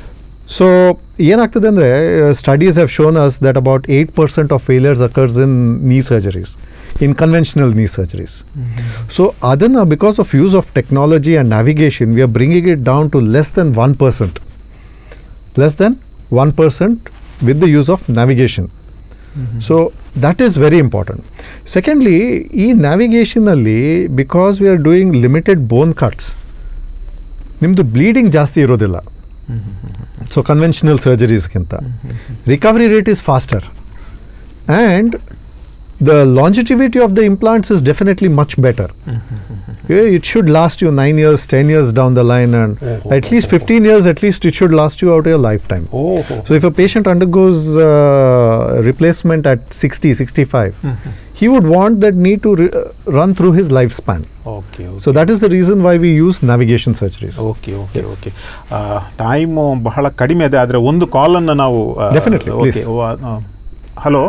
so ಏನಾಗ್ತದೆ ಅಂದರೆ studies have shown us that about eight percent of failures occurs in knee surgeries in conventional knee surgeries so ಅದನ್ನು because of use of technology and navigation we are bringing it down to less than one percent less than one percent with the use of navigation so that is very important secondly ಈ ನ್ಯಾವಿಗೇಷನಲ್ಲಿ because we are doing limited bone cuts ನಿಮ್ಮದು bleeding ಜಾಸ್ತಿ ಇರೋದಿಲ್ಲ so conventional ಸರ್ಜರೀಸ್ಗಿಂತ recovery rate is faster and the longevity of the implants is definitely much better it should last you 9 years 10 years down the line and Oh, at least 15 years at least it should last you out your lifetime ಓಹೋ so if a patient undergoes uh, replacement at 60 65 he would want that knee to re- uh, run through his lifespan okay so that is the reason why we use navigation surgeries okay okay okay time ಬಹಳ ಕಡಿಮೆ ಇದೆ ಆದರೆ ಒಂದು ಕಾಲನ್ನು ನಾವು Definitely, please. Hello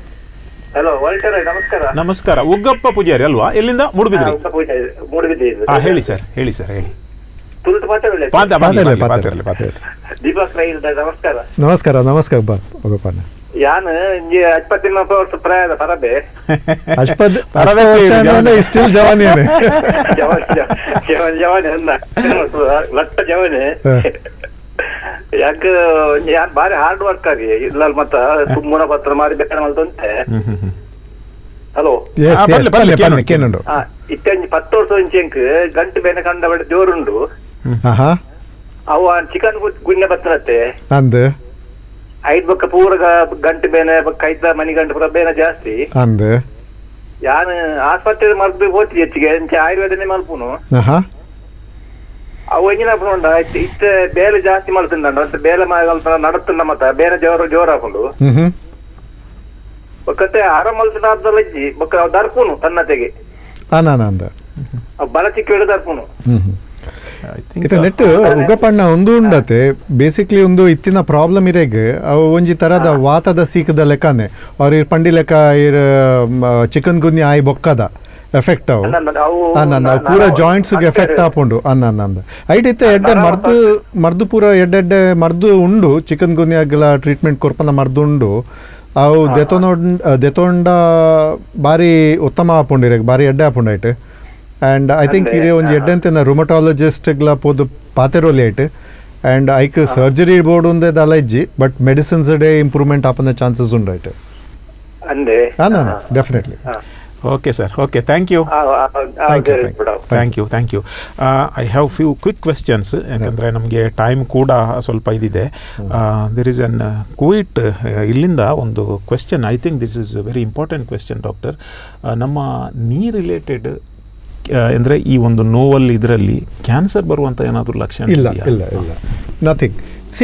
hello Walter ನಮಸ್ಕಾರ ನಮಸ್ಕಾರ ಉಗ್ಗಪ್ಪ ಪೂಜಾರಿ ಅಲ್ವಾ ಎಲ್ಲಿಂದ ಮೂಡುಬಿದ್ರಿ ಮೂಡಿಬಿದ್ದೆ ಹಾ ಹೇಳಿ ಸರ್ ಹೇಳಿ ಸರ್ ಹೇಳಿ ತುರ್ತು ಮಾತಾಡಲ್ಲ ಪಾತ ಬರ್ಲಿ, ಪಾತ್ರೆ, ಬರ್ಲಿ, ಪಾತ್ರೆ. ಪಾತ್ರೆ, ಪಾತ್ರೆ. ದೀಪಕ್ ರೈ ನಮಸ್ಕಾರ ನಮಸ್ಕಾರ ನಮಸ್ಕಾರ ಬಾ ಹೋಗಪ್ಪ ಯಾನ್ ಇಂಜಿ ಅಜ್ಪತ್ತಿನ ವರ್ಷ ಪ್ರಾಯದ ಪರಬೆ ಅಜ್ಪದ್ ಪರವಾಗಿ ಜವಾನಿ. ಸ್ಟಿಲ್ ಜವಾನಿಯೇ ಜವಾನ್ ಜವಾನ್ ಜವಾನ್ ಅನ್ನ ಲಟ್ಟ ಜವಾನೆ ಯಾಕ ಯಾನ್ ಬಾರಿ ಹಾರ್ಡ್ ವರ್ಕ್ ಆಗಿ ಇಲ್ಲ ಮತ್ತ ತುಮ್ಮನ ಪತ್ರ ಮಾರಿ ಬೇಕನ ಮಲ್ತಂತೆ ಹ್ಮ್, ಹ್ಮ್, ಹ್ಮ್. ಹಲೋ ಎಸ್ ಆ, ಬರ್ಲಿ, ಎಸ್ ಬರ್ಲಿ, ಪಲ್ಲೆ ಕೇನುಂಡು, ಪಲ್ಲೆ ಕೇನುಂಡು ಆ ಇತ್ತಂಜಿ ಪತ್ತು ವರ್ಷ ಇಂಚೆಂಕ್ ಗಂಟು ಬೇನೆ ಕಂಡ ಬಡ ದೇವರುಂಡು ಆಹಾ ಅವು ಚಿಕನ್ ಗುಣ್ಣೆ ಬತ್ತನತ್ತೆ ಅಂದ್ ಐದ್ ಬೊಕ್ಕ ಪೂರ ಗ- ಗಂಟು ಬೇನೆ ಬೊಕ್ಕ ಐದ ಮನಿ ಗಂಟು ಪೂರ ಬೇನೆ ಜಾಸ್ತಿ ಅಂದ್ ಯಾನ್ ಆಸ್ಪತ್ರೆ ಮಲ್ಪಿ ಹೋತಿ ಹೆಚ್ಚಿಗೆ ಇಂಚೆ ಆಯುರ್ವೇದನೆ ಮಲ್ಪುನು ಆಹಾ ಅವು ಎಂಜಿನ ಪುಂಡ ಇತ್ತ ಬೇಲೆ ಜಾಸ್ತಿ ಮಲ್ತಿಂಡ ಮತ್ತೆ ಬೇಲೆ ಮಲ್ಪ ನಡತುಂಡ ಮತ್ತ ಬೇರೆ ಜೋರ ಜೋರ ಹಾಕೊಂಡು ಹ್ಮ್ ಹ್ಮ್ ಬೊಕ್ಕತ್ತೆ ಆರ ಮಲ್ತಿನ ಅರ್ಧಲಜ್ಜಿ ಬೊಕ್ಕ ಅವ್ ದರ್ಪುನು ತನ್ನತೆಗೆ ಅನಾನ ಅಂದ ಅವ್ ಬಲ ಚಿಕ್ಕ ಹಿಡಿದು ದರ್ಪುನು ಹ್ಮ್ ಹ್ಮ್ I think, ಇತ ನೆಟ್ ಉಗಪಣ್ಣ ಒಂದು ಉಂಡತೆ ಬೇಸಿಕ್ಲಿ ಒಂದು ಇತ್ತಿನ ಪ್ರಾಬ್ಲಮ್ ಇರೆಗ್ ಅವು ಒಂಜಿ ತರದ ವಾತದ ಸೀಕದ ಲೆಕ್ಕನೆ ಅವ್ರ ಇರ್ ಪಂಡಿ ಲೆಕ್ಕ ಇರ್ ಚಿಕನ್ ಗುನ್ಯ ಆಯ್ ಬೊಕ್ಕದ ಎಫೆಕ್ಟ್ ಅವು ಅನ್ನಂದ ಅವು ಅನ್ನಂದ ಅವು ಪೂರ ಜಾಯಿಂಟ್ಸ್ ಎಫೆಕ್ಟ್ ಆಪುಂಡು ಅನ್ನಂದ ಐಟ್ ಇತ್ತೆ ಎಡ್ಡೆ ಮರ್ದು ಮರ್ದು ಪೂರ ಎಡ್ಡೆಡ್ಡೆ ಮರ್ದು ಉಂಡು ಚಿಕನ್ ಗುನ್ಯಾಗಲ ಟ್ರೀಟ್ಮೆಂಟ್ ಕೊರ್ಪನ ಮರ್ದು ಉಂಡು ಅವು ದೆತೊನೊಂಡ್ ದೆತೊಂಡ ಬಾರಿ ಉತ್ತಮ ಆಪುಂಡಿರೆ ಬಾರಿ ಎಡ್ಡೆ ಆಪುಂಡಾಯ್ಟ್ ಆ್ಯಂಡ್ ಐ ಥಿಂಕ್ ಅಂದ್ರೆ, ಇದು ಒಂದು ಆ. ಎಡ್ಡೆಂತಿನ ರುಮಟಾಲಜಿಸ್ಟ್ಗಳ ಪೋದು ಪಾತೆರೋಲಿ ಆಯ್ಟ್ ಆ್ಯಂಡ್ ಐಕ್ ಸರ್ಜರಿ ಬೋರ್ಡ್ ಒಂದೇ ದಲ ಇಜ್ಜಿ ಬಟ್ ಮೆಡಿಸಿನ್ಸ್ ಡೇ ಇಂಪ್ರೂವ್ಮೆಂಟ್ ಆಪನ ಚಾನ್ಸಸ್ ಉಂಡಾಯ್ಟ್ ಅಂದೆ ಹಾಂ definitely okay sir okay thank you Thank you, thank you. Thank you thank you I have few quick questions ಯಾಕಂದರೆ ನಮಗೆ ಟೈಮ್ ಕೂಡ ಸ್ವಲ್ಪ ಇದಿದೆ ದಿರ್ ಇಸ್ ಅನ್ ಕ್ವಿಟ್ ಇಲ್ಲಿಂದ ಒಂದು question I think this is very important question doctor ನಮ್ಮ knee related ಅಂದರೆ ಈ ಒಂದು ನೋವಲ್ಲಿ ಇದರಲ್ಲಿ ಕ್ಯಾನ್ಸರ್ ಬರುವಂಥ ಏನಾದರೂ ಲಕ್ಷಣ ಇಲ್ಲ ಇದೆಯಾ? ಇಲ್ಲ ಇಲ್ಲ nothing see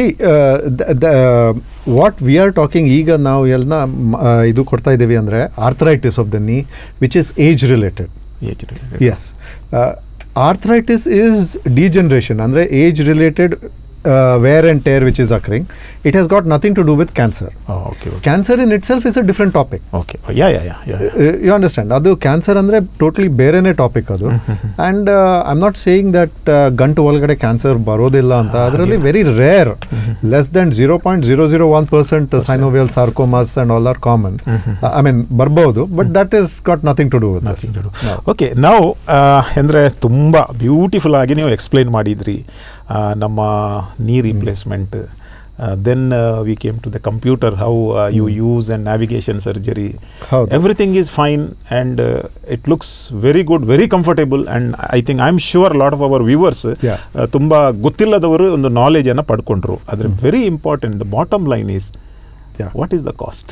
what we are talking ಈಗ ನಾವು ಎಲ್ಲ ಇದು ಕೊಡ್ತಾ ಇದ್ದೀವಿ ಅಂದರೆ arthritis of the knee which is age related Age related. Yes arthritis is degeneration ಅಂದರೆ age related wear and tear which is occurring it has got nothing to do with cancer Oh, okay, okay. Cancer in itself is a different topic Okay. Oh, yeah, yeah, yeah, yeah. You understand ಅದು cancer ಅಂದರೆ totally ಬೇರೆನೇ topic ಅದು and I am not saying that ಗಂಟು ಒಳಗಡೆ cancer ಬರೋದಿಲ್ಲ ಅಂತ ಅದರಲ್ಲಿ very rare less than zero point zero zero one percent synovial sarcomas and all are common I mean ಬರ್ಬೋದು but that is got nothing to do nothing to okay ನಾವು ಅಂದರೆ ತುಂಬ beautiful ಆಗಿ ನೀವು ಎಕ್ಸ್ಪ್ಲೈನ್ ಮಾಡಿದ್ರಿ ಆ, ನಮ್ಮ knee replacement then we came to the computer how you use and navigation surgery ಹೌದು. Everything is fine and it looks very good very comfortable and I think I am sure lot of our viewers Yeah. ತುಂಬ ಗೊತ್ತಿಲ್ಲದವರು ಒಂದು ನಾಲೆಜನ್ನು ಪಡ್ಕೊಂಡ್ರು ಆದರೆ very important the bottom line is Yeah. What is the cost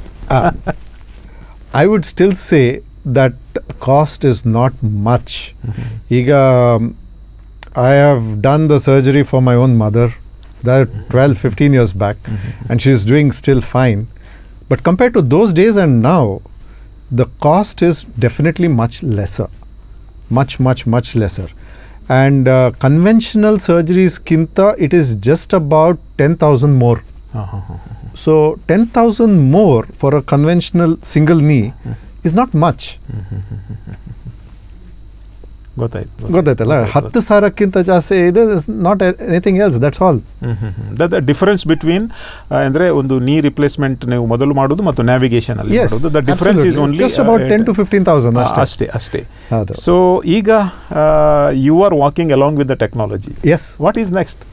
I would still say that cost is not much. Iga, um, I have done the surgery for my own mother that 12, 15 years back, and she's doing still fine. But compared to those days and now, the cost is definitely much lesser. Much, much, much lesser. And uh, conventional surgeries, kinta, it is just about 10,000 more. ಹಾಂ ಹಾಂ ಹಾಂ So 10,000 more for a conventional single knee is not much. ಗೊತ್ತಾಯ್ತು ಗೊತ್ತಾಯ್ತಲ್ಲ ಹತ್ತು ಸಾವಿರಕ್ಕಿಂತ ಜಾಸ್ತಿ ಇದು not anything else that's all the difference between ಅಂದರೆ ಒಂದು ನೀ ರಿಪ್ಲೇಸ್ಮೆಂಟ್ ನೀವು ಮೊದಲು ಮಾಡೋದು ಮತ್ತು ನ್ಯಾವಿಗೇಷನ್ ಅಲ್ಲಿ Yes, ಮಾಡೋದು the difference is absolutely. Only It's just about 10 to 15,000 ಅಷ್ಟೇ. ಅಷ್ಟೇ ಅಷ್ಟೇ ಹೌದು. ಸೊ ಈಗ you are walking along with the technology yes what is next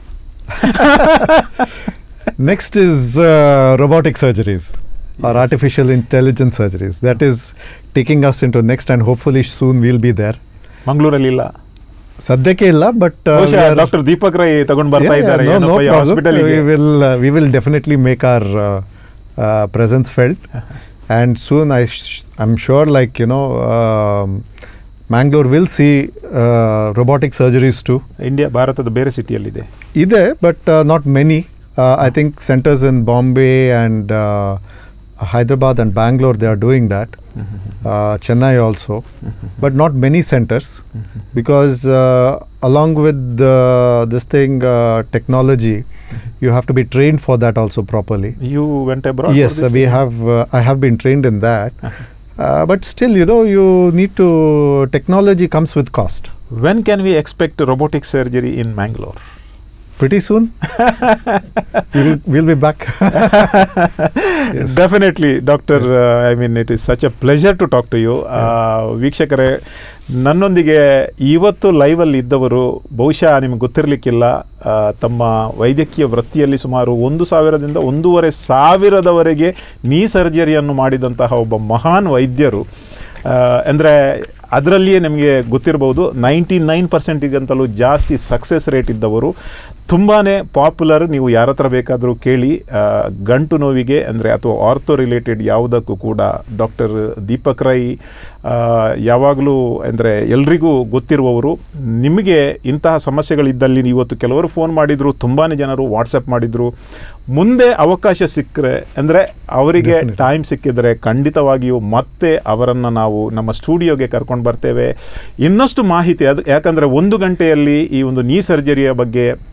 next is robotic surgeries or artificial intelligence surgeries. That is taking us into next and hopefully soon we'll be there. ಮಂಗಳೂರಲ್ಲಿ ಇಲ್ಲ ಸದ್ಯಕ್ಕೆ ಇಲ್ಲ but ಬಹುಶಃ doctor Deepak Rai ತಗೊಂಡು ಬರ್ತಾ ಇದ್ದಾರೆ hospital we will uh, we will definitely make our uh, uh, presence felt and soon i sh- i'm sure like you know um, mangalore will see uh, robotic surgeries too India ಭಾರತದ ಬೇರೆ ಸಿಟಿಯಲ್ಲಿದೆ ಇದೆ but uh, not many uh, i think centers in bombay and uh, hyderabad and bangalore they are doing that uh, chennai also but not many centers because uh, along with the, this thing uh, technology you have to be trained for that also properly you went abroad yes uh, we have uh, i have been trained in that uh, but still you know you need to technology comes with cost when can we expect robotic surgery in Mangalore pretty soon we'll, we'll be back definitely doctor I mean it is such a pleasure to talk to you ವೀಕ್ಷಕರೇ ನನ್ನೊಂದಿಗೆ ಇವತ್ತು ಲೈವಲ್ಲಿ ಇದ್ದವರು ಬಹುಶಃ ನಿಮ್ಗೆ ಗೊತ್ತಿರಲಿಕ್ಕಿಲ್ಲ ಆ, ತಮ್ಮ ವೈದ್ಯಕೀಯ ವೃತ್ತಿಯಲ್ಲಿ ಸುಮಾರು ಒಂದು ಸಾವಿರದಿಂದ ಒಂದೂವರೆ ಸಾವಿರದವರೆಗೆ ನೀ ಸರ್ಜರಿಯನ್ನು ಮಾಡಿದಂತಹ ಒಬ್ಬ ಮಹಾನ್ ವೈದ್ಯರು ಅಂದರೆ ಅದರಲ್ಲಿಯೇ ನಿಮಗೆ ಗೊತ್ತಿರಬಹುದು ನೈಂಟಿ ನೈನ್ ಪರ್ಸೆಂಟಿಗಂತಲೂ ಜಾಸ್ತಿ ಸಕ್ಸಸ್ ರೇಟ್ ಇದ್ದವರು ತುಂಬಾ ಪಾಪ್ಯುಲರ್ ನೀವು ಯಾರ ಹತ್ರ ಬೇಕಾದರೂ ಕೇಳಿ ಆ, ಗಂಟು ನೋವಿಗೆ ಅಂದರೆ ಅಥವಾ ಆರ್ಥೋ ರಿಲೇಟೆಡ್ ಯಾವುದಕ್ಕೂ ಕೂಡ ಡಾಕ್ಟರ್ ದೀಪಕ್ ರೈ ಆ, ಯಾವಾಗಲೂ ಅಂದರೆ ಎಲ್ರಿಗೂ ಗೊತ್ತಿರುವವರು ನಿಮಗೆ ಇಂತಹ ಸಮಸ್ಯೆಗಳಿದ್ದಲ್ಲಿ ಇವತ್ತು ಕೆಲವರು ಫೋನ್ ಮಾಡಿದರು ತುಂಬಾ ಜನರು ವಾಟ್ಸಪ್ ಮಾಡಿದರು ಮುಂದೆ ಅವಕಾಶ ಸಿಕ್ಕರೆ ಅಂದರೆ ಅವರಿಗೆ Definitely. ಟೈಮ್ ಸಿಕ್ಕಿದರೆ ಖಂಡಿತವಾಗಿಯೂ ಮತ್ತೆ ಅವರನ್ನು ನಾವು ನಮ್ಮ ಸ್ಟುಡಿಯೋಗೆ ಕರ್ಕೊಂಡು ಬರ್ತೇವೆ ಇನ್ನಷ್ಟು ಮಾಹಿತಿ ಅದು ಯಾಕಂದರೆ ಒಂದು ಗಂಟೆಯಲ್ಲಿ ಈ ಒಂದು ನೀ ಸರ್ಜರಿಯ ಬಗ್ಗೆ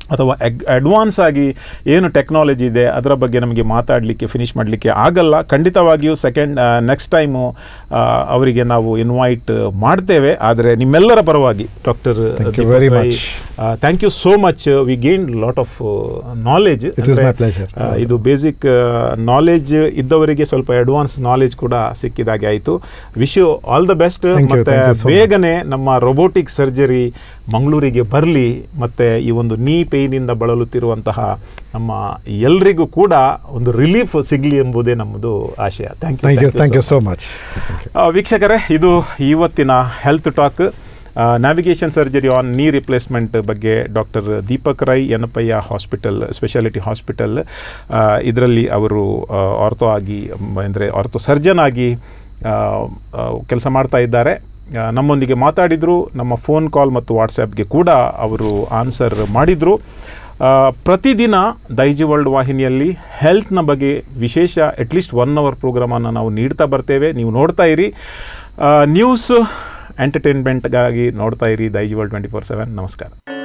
ಅಥವಾ ಅಡ್ವಾನ್ಸ್ ಆಗಿ ಏನು ಟೆಕ್ನಾಲಜಿ ಇದೆ ಅದರ ಬಗ್ಗೆ ನಮಗೆ ಮಾತಾಡಲಿಕ್ಕೆ ಫಿನಿಷ್ ಮಾಡಲಿಕ್ಕೆ ಆಗಲ್ಲ ಖಂಡಿತವಾಗಿಯೂ ಸೆಕೆಂಡ್ ನೆಕ್ಸ್ಟ್ ಟೈಮು ಅವರಿಗೆ ನಾವು ಇನ್ವೈಟ್ ಮಾಡ್ತೇವೆ ಆದರೆ ನಿಮ್ಮೆಲ್ಲರ ಪರವಾಗಿ doctor Thank you very much. Thank you so much we gain lot of knowledge It is my pleasure. ಇದು ಬೇಸಿಕ್ ನಾಲೆಜ್ ಇದ್ದವರಿಗೆ ಸ್ವಲ್ಪ ಅಡ್ವಾನ್ಸ್ ನಾಲೆಜ್ ಕೂಡ ಸಿಕ್ಕಿದಾಗೆ ಆಯಿತು wish you all the best Thank you, ಮತ್ತೆ thank you so much. ಬೇಗನೆ ನಮ್ಮ robotic surgery ಮಂಗಳೂರಿಗೆ ಬರಲಿ ಮತ್ತು ಈ ಒಂದು ನೀ ಪೇಯ್ನಿಂದ ಬಳಲುತ್ತಿರುವಂತಹ ನಮ್ಮ ಎಲ್ರಿಗೂ ಕೂಡ ಒಂದು ರಿಲೀಫ್ ಸಿಗಲಿ ಎಂಬುದೇ ನಮ್ಮದು ಆಶಯ thank thank you you thank you so much ವೀಕ್ಷಕರೇ ಇದು ಇವತ್ತಿನ health talk navigation surgery on knee replacement ಬಗ್ಗೆ doctor Deepak Rai Yenepoya hospital speciality hospital ಇದರಲ್ಲಿ ಅವರು ಆರ್ಥೋ ಆಗಿ ಅಂದರೆ ಆರ್ಥೋ ಸರ್ಜನ್ ಆಗಿ ಕೆಲಸ ಮಾಡ್ತಾ ಇದ್ದಾರೆ ಆ, ನಮ್ಮೊಂದಿಗೆ ಮಾತಾಡಿದರು ನಮ್ಮ ಫೋನ್ ಕಾಲ್ ಮತ್ತು ವಾಟ್ಸ್ಯಾಪ್ಗೆ ಕೂಡ ಅವರು ಆನ್ಸರ್ ಮಾಡಿದರು ಆ, ಪ್ರತಿದಿನ ದೈಜಿ ವರ್ಲ್ಡ್ ವಾಹಿನಿಯಲ್ಲಿ ಹೆಲ್ತ್ನ ಬಗ್ಗೆ ವಿಶೇಷ ಅಟ್ಲೀಸ್ಟ್ ಒನ್ ಅವರ್ ಪ್ರೋಗ್ರಾಮನ್ನು ನಾವು ನೀಡ್ತಾ ಬರ್ತೇವೆ ನೀವು ನೋಡ್ತಾ ಇರಿ ನ್ಯೂಸ್ ಎಂಟರ್ಟೈನ್ಮೆಂಟ್ಗಾಗಿ ನೋಡ್ತಾ ಇರಿ Daijiworld twenty four seven ನಮಸ್ಕಾರ